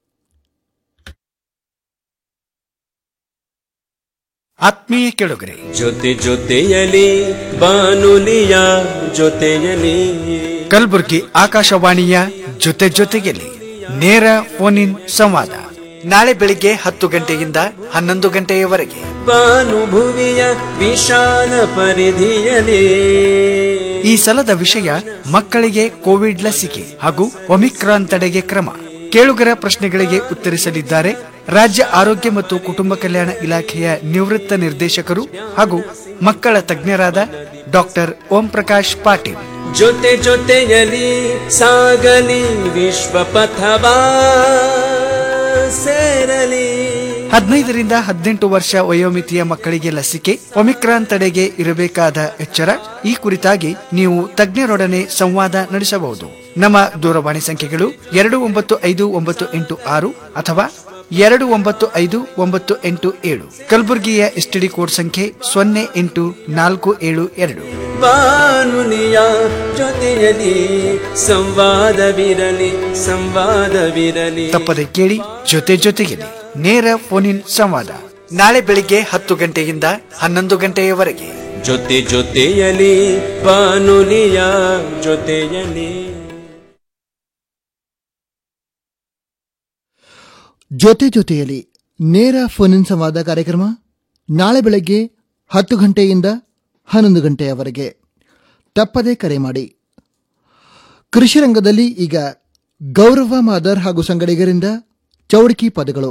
ಆತ್ಮೀಯ ಕೆಳಗರೆ ಜೊತೆ ಜೊತೆಯಲಿ ಬಾನುಲಿಯ ಜೊತೆಯಲಿ ಕಲಬುರಗಿ ಆಕಾಶವಾಣಿಯ ಜೊತೆ ಜೊತೆಯಲ್ಲಿ ನೇರ ಫೋನ್ ಇನ್ ಸಂವಾದ ನಾಳೆ ಬೆಳಿಗ್ಗೆ ಹತ್ತು ಗಂಟೆಯಿಂದ ಹನ್ನೊಂದು ಗಂಟೆಯವರೆಗೆ ಭಾನುಭುವಿಯ ವಿಶಾಲ ಪರಿಧಿಯಲಿ ಈ ಸಲದ ವಿಷಯ ಮಕ್ಕಳಿಗೆ ಕೋವಿಡ್ ಲಸಿಕೆ ಹಾಗೂ ಒಮಿಕ್ರಾನ್ ತಡೆಗೆ ಕ್ರಮ ಕೇಳುಗರ ಪ್ರಶ್ನೆಗಳಿಗೆ ಉತ್ತರಿಸಲಿದ್ದಾರೆ ರಾಜ್ಯ ಆರೋಗ್ಯ ಮತ್ತು ಕುಟುಂಬ ಕಲ್ಯಾಣ ಇಲಾಖೆಯ ನಿವೃತ್ತ ನಿರ್ದೇಶಕರು ಹಾಗೂ ಮಕ್ಕಳ ತಜ್ಞರಾದ ಡಾಕ್ಟರ್ ಓಂ ಪ್ರಕಾಶ್ ಪಾಟೀಲ್ ಜೊತೆ ಜೊತೆಯಲಿ ಸಾಗಲಿ ವಿಶ್ವ ಪಥವಾ ಸೇರಲಿ ಹದಿನೈದರಿಂದ ಹದಿನೆಂಟು ವರ್ಷ ವಯೋಮಿತಿಯ ಮಕ್ಕಳಿಗೆ ಲಸಿಕೆ ಒಮಿಕ್ರಾನ್ ತಡೆಗೆ ಇರಬೇಕಾದ ಎಚ್ಚರ ಈ ಕುರಿತಾಗಿ ನೀವು ತಜ್ಞರೊಡನೆ ಸಂವಾದ ನಡೆಸಬಹುದು ನಮ್ಮ ದೂರವಾಣಿ ಸಂಖ್ಯೆಗಳು ಎರಡು ಒಂಬತ್ತು ಐದು ಒಂಬತ್ತು ಎಂಟು ಆರು ಅಥವಾ ಎರಡು ಒಂಬತ್ತು ಐದು ಒಂಬತ್ತು ಎಂಟು ಏಳು ಕಲಬುರಗಿಯ ಎಸ್ಟಿಡಿ ಕೋಡ್ ಸಂಖ್ಯೆ ಸೊನ್ನೆ ಎಂಟು ನಾಲ್ಕು ಏಳು ಎರಡು ಬಾನುಲಿಯ ಜೊತೆಯಲಿ ಸಂವಾದವಿರಲಿ ಸಂವಾದವಿರಲಿ ತಪ್ಪದೆ ಕೇಳಿ ಜೊತೆ ಜೊತೆಯಲ್ಲಿ ನೇರ ಫೋನ್ ಇನ್ ಸಂವಾದ ನಾಳೆ ಬೆಳಿಗ್ಗೆ ಹತ್ತು ಗಂಟೆಯಿಂದ ಹನ್ನೊಂದು ಗಂಟೆಯವರೆಗೆ ಜೊತೆ ಜೊತೆಯಲಿ ಬಾನುಲಿಯ ಜೊತೆಯಲಿ ಜೊತೆ ಜೊತೆಯಲ್ಲಿ ನೇರ ಫೋನ್ ಇನ್ ಸಂವಾದ ಕಾರ್ಯಕ್ರಮ ನಾಳೆ ಬೆಳಗ್ಗೆ ಹತ್ತು ಗಂಟೆಯಿಂದ ಹನ್ನೊಂದು ಗಂಟೆಯವರೆಗೆ ತಪ್ಪದೇ ಕರೆ ಮಾಡಿ ಕೃಷಿ ರಂಗದಲ್ಲಿ ಈಗ ಗೌರವ ಮಾದರ್ ಹಾಗೂ ಸಂಗಡಿಗರಿಂದ ಚೌಡಿಕಿ ಪದಗಳು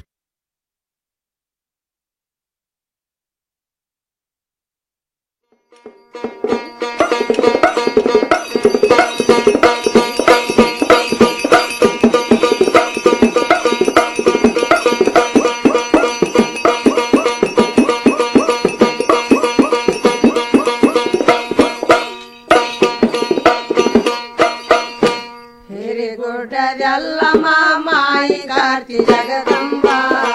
ಹಿರಿಗುಡ್ಡದೆಲ್ಲ ಮಾಮಾಯಿ ಕಾರ್ತಿ ಜಗದಂಬ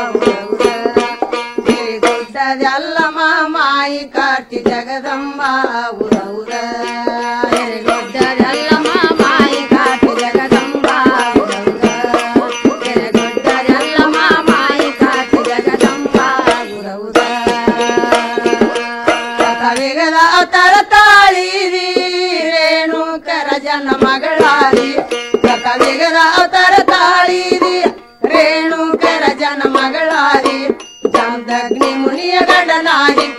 ಹಿರಿಗುಡ್ಡದೆಲ್ಲ ಮಾಮಾಯಿ ಕಾರ್ತಿ ಜಗದಂಬ ಉರ ಉರ ಹಿರಿಗುಡ್ಡದೆಲ್ಲ ಮಾಮಾಯಿ ಕಾರ್ತಿ ಜಗದಂಬ ಉರ ಉರ ಹಿರಿಗುಡ್ಡದೆಲ್ಲ ಮಾಮಾಯಿ ಕಾರ್ತಿ ಜಗದಂಬ ಉರ ಉರ ಕವಿಗದ ಅವತಾರ ತಾಳಿರಿ ರೇಣುಕರ ಜನ ಮಗಳಾರಿ ಕವಿಗದ ಅವತಾರ ತಾಳಿರಿ ರೇಣುಕರ ಜನ ಮಗಳಾರಿ ಜಾಮದಗ್ನಿ ಮುನಿಯ ಗಂಡನಾಗಿ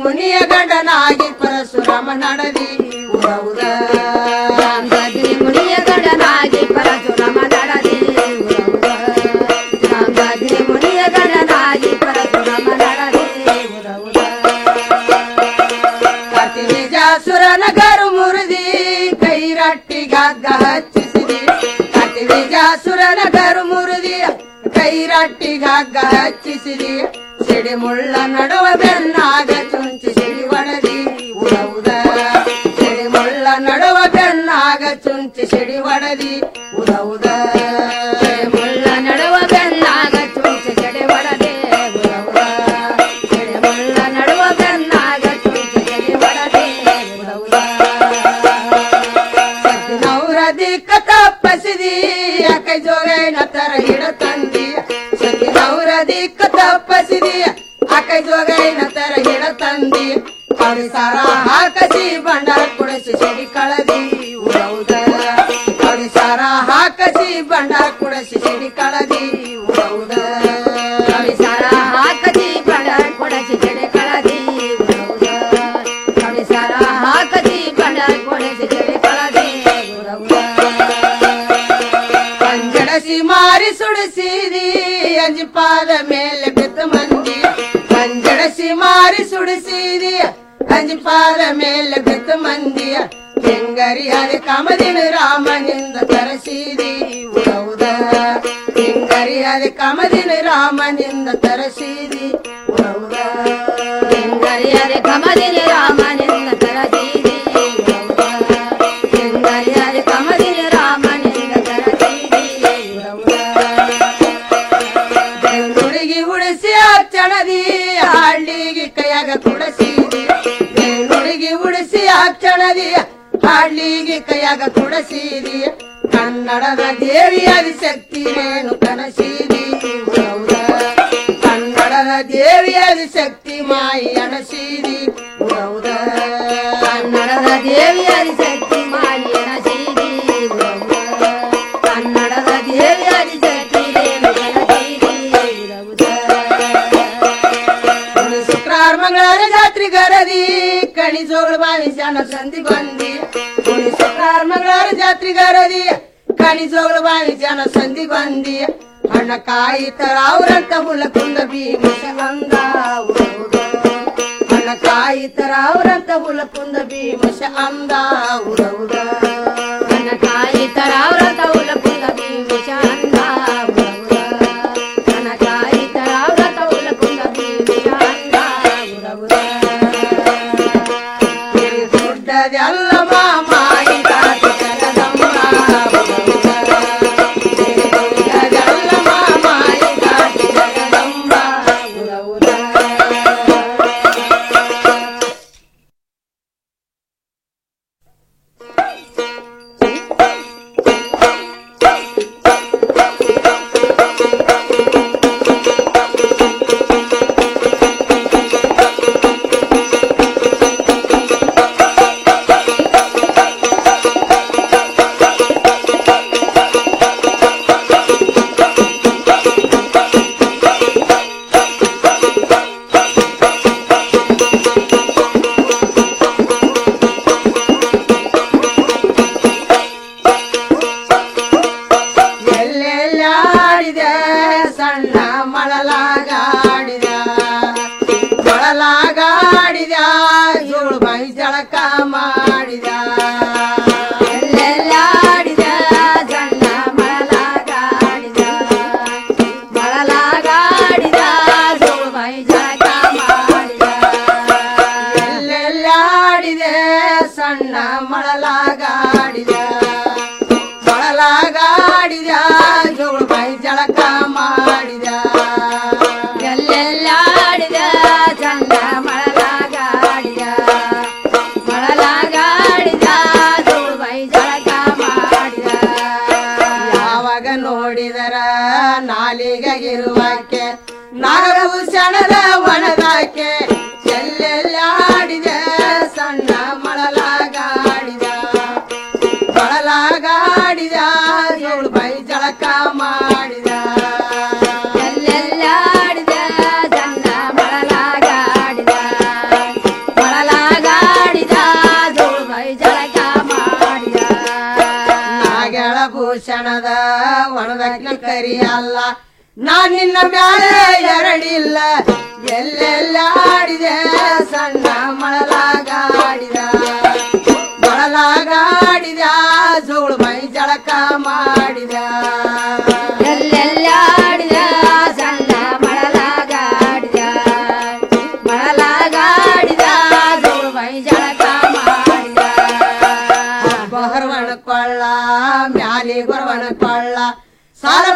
ಮುನಿಯ ಗಂಡನಾಗಿ ಪರಶುರಾಮ ನಡದಿ ಉದ ಉದ ರಾಮದಾದ್ರಿ ಮುನಿಯ ಗಂಡನಾಗಿ ಪರಶುರಾಮ ನಡದಿ ಉದ ಉದ ರಾಮದಾದ್ರಿ ಮುನಿಯ ಗಂಡನಾಗಿ ಪರಶುರಾಮ ನಡದಿ ಉದ ಉದ ಕತಿ ವಿಜಾಸುರನ ಗರು ಮುರಿದಿ ಕೈರಟ್ಟಿಗಾಗ ಹಚ್ಚಿಸಿದಿ ಕತಿ ವಿಜಾಸುರನ ಗರು ಮುರಿದಿ ಕೈರಟ್ಟಿಗಾಗ ಹಚ್ಚಿಸಿದಿ ಸಿಡಿ ಮುಳ್ಳ ನಡುವ ಬೆನ್ನಾಗ ಚುಂಚಿ ಸಿಡಿ ಒಡದಿ ಉದ ಉದ ಸಿಡಿ ಮುಳ್ಳ ನಡುವ ಬೆನ್ನಾಗ ಚುಂಚಿ ಸಿಡಿ ಒಡದಿ ಉದ ಉದ ಸಿಡಿ ಮುಳ್ಳ ನಡುವ ಬೆನ್ನಾಗ ಚುಂಚಿ ಸಿಡಿ ಒಡದಿ ಉದ ಉದ ಸಿಡಿ ಮುಳ್ಳ ನಡುವ ಬೆನ್ನಾಗ ಚುಂಚಿ ಸಿಡಿ ಒಡದಿ ಉದ ಉದ ಸತ್ತಿನವರ ದಿಕ್ಕ ತಪ್ಪಸಿದಿ ಯಾಕೆ ಜೋಗೈನ ತರ ಹಿಡ ತಂದಿ ಸತ್ತಿನವರ ದಿಕ್ಕ ತಪ್ಪಸಿದಿ ಆಕೆ ಜೋಗೈನ ತರ ಹಿಡ ತಂದಿ ಸಾರ ಹಾಕಸಿ ಬಂಡಾರ ಕುಡಿಸಿ ಸಿಡಿ ಕಳದಿ ಉದ ಉದ ಸಾರ ಹಾಕಸಿ ಬಂಡಾರ ಕುಡಿಸಿ ಸಿಡಿ ಕಳದಿ ಉದ ಉದ ಸಾರ ಹಾಕಸಿ ಬಂಡಾರ ಕುಡಿಸಿ ಸಿಡಿ ಕಳದಿ ಉದ ಉದ ಸಾರ ಹಾಕಸಿ ಬಂಡಾರ ಕುಡಿಸಿ ಸಿಡಿ ಕಳದಿ ಉದ ಪಂಜಡಸಿ ಮಾರಿ ಸುಡಿಸಿದಿ ಅಂಜಿಪಾದ ಮೇಲೆ ಬಿದ್ದ ಮಂದಿ ಪಂಜಡಸಿ ಮಾರಿ ಸುಡಿಸಿದಿ ಅಂಜಿಪಾದ ಮೇಲೆ ಬಿದ್ದ ಮಂದಿ ಹೆಂಗರಿ ಅದು ಕಮದಿನ ರಾಮನಿಂದ ತರಸಿದಿ ಉದ ಹೆಂಗರಿ ಅದು ಕಮದಿನ ರಾಮನಿಂದ ತರಸಿದಿ ಉದ ಹೆಂಗರಿ ಅದು ಕಮದಿನ ರಾಮನಿಂದ ತರಸಿದಿ ಹೆಂಗರಿ ಅದು ಕಮದಿನ ರಾಮನಿಂದ ತರಸಿದಿ ಬೆಂಗುಡಿಗೆ ಉಡಿಸಿ ಅಕ್ಷಣದಿ ಹಳ್ಳಿಗೆ ಕೈಯಾಗ ಕುಡಸಿದಿ ಬೆಂಗುಡಿಗೆ ಉಡಿಸಿ ಅಕ್ಷಣದಿ ಹಳ್ಳಿಗೆ ಕೈಯಾಗ ಕುಡಸಿದಿ ಕನ್ನಡದ ದೇವಿ ಆದಿಶಕ್ತಿ ರೇಣು ಕನಸಿದಿ ಉದ ಕನ್ನಡದ ದೇವಿ ಆದಿಶಕ್ತಿ ಮಾಯಿ ಅನಸಿದಿ ಉದ ಕನ್ನಡದ ದೇವಿ ಆದಿಶಕ್ತಿ ಮಾಯಿ ಅನಸಿದಿ ಉದ ಕನ್ನಡದ ದೇವಿ ಆದಿಶಕ್ತಿ ರೇಣು ಕನಸಿದಿ ಶುಕ್ರವಾರ ಮಂಗಳವಾರ ಜಾತ್ರೆ ಗರದಿ ಕಣಿ ಜೋಗಳು ಬಾವಿ ಜನ ಸಂಧಿ ಬಂದಿ ಉಳಿ ಶುಕ್ರವಾರ ಮಂಗಳವಾರ ಜಾತ್ರೆ ಗರದಿ ಕಣಿ ಜೋಗಳು ಬಾವಿ ಜನ ಸಂಧಿ ಬಂದಿ ಹಣ್ಣ ಕಾಯಿ ತರ ಅವ್ರಂತ ಹುಲ ಕುಂದ ಭೀಮಸ ಅಂದ ಹಣ್ಣ ಕಾಯಿ ತರ ಅವ್ರಂತ ಹುಲ ಕುಂದ ಭೀಮಸ ಅಂದ ಉದ ಉದ ಹಣ್ಣ ಕಾಯಿ ತರ ಅವ್ರಂತ ಹುಲ ಕುಂದ ಭೀಮಸ ಅಂದ ಉದ ಉದ ಹಣ್ಣ ಕಾಯಿ ತರ ಅವ್ರಂತ ಹುಲ ಕುಂದ ಭೀಮಸ ಅಂದ ಉದ ಉದ ದೊಡ್ಡದೆಲ್ಲ ಮಾಮಾಯಿ ಕಾಟಿ ಜಗದಮ್ಮ ದೊಡ್ಡದೆಲ್ಲ ಮಾಮಾಯಿ ಕಾಟಿ ಜಗದಮ್ಮ ಉದ ಉದ ಎಲ್ಲೆಲ್ಲಾಡಿದ ಸಣ್ಣ ಮಳಲಾಗಾಡಿದ ಮೊಳಲಾಗಾಡಿದ ಜೋಳು ಮೈ ಜಳಕ ಮಾಡಿದ ಎಲ್ಲೆಲ್ಲಾಡಿದ ಸಣ್ಣ ಮಳಲಾಗಾಡಿದ ಮೊಳಲಾಗಾಡಿದ ಜೋಳು ಮೈ ಜಳಕ ಮಾಡಿದ ಎಲ್ಲೆಲ್ಲಾಡಿದೆ ಸಣ್ಣ ಮಳಲಾಗಾಡಿದ ಮೊಳಲಾಗಾಡಿದ ಜೋಳು ಮೈ ಜಳಕ ಮಾಡಿದ ಎಲ್ಲೆಲ್ಲಾಡಿದ ಚಂದ ಮಳಲಾಗಾಡಿದ ಮಳಲಾಗಾಡಿದ ಜೋಳು ಮೈ ಜಳಕ ಮಾಡಿದ ಯಾವಾಗ ನೋಡಿದರ ನಾಲಿಗೆಗಿರುವಕ್ಕೆ ನಾಗಭೂಷಣದ ಒಣದಾಕೆ ಎಲ್ಲೆಲ್ಲಾಡಿದ ಸಣ್ಣ ಮಳಲಾಗಾಡಿದ ಶಣದ ಒಣದಕ್ಕೆ ಕರಿಯಲ್ಲ ನಾ ನಿನ್ನ ಮ್ಯಾಲೆ ಎರಡಿಲ್ಲ ಎಲ್ಲೆಲ್ಲ ಆಡಿದೆ ಸಣ್ಣ ಮಳಲಾಗಾಡಿದ ಮಳಲಾಗಾಡಿದ ಸೋಳು ಮೈ ಜಳಕ ಮಾಡಿದ ಎಲ್ಲೆಲ್ಲ ಆಡಿದ ಸಣ್ಣ ಮಳಲಾಗಾಡಿದ ಮಳಲಾಗಾಡಿದ ಧೂಳು ಮೈ ಜಳಕ ಮಾಡಿದ ಬಹರವಣ ಕೊಳ್ಳ ಮ್ಯಾಲಿ ಗೊರವಣ ಕೊಳ್ಳ ಸಾಲ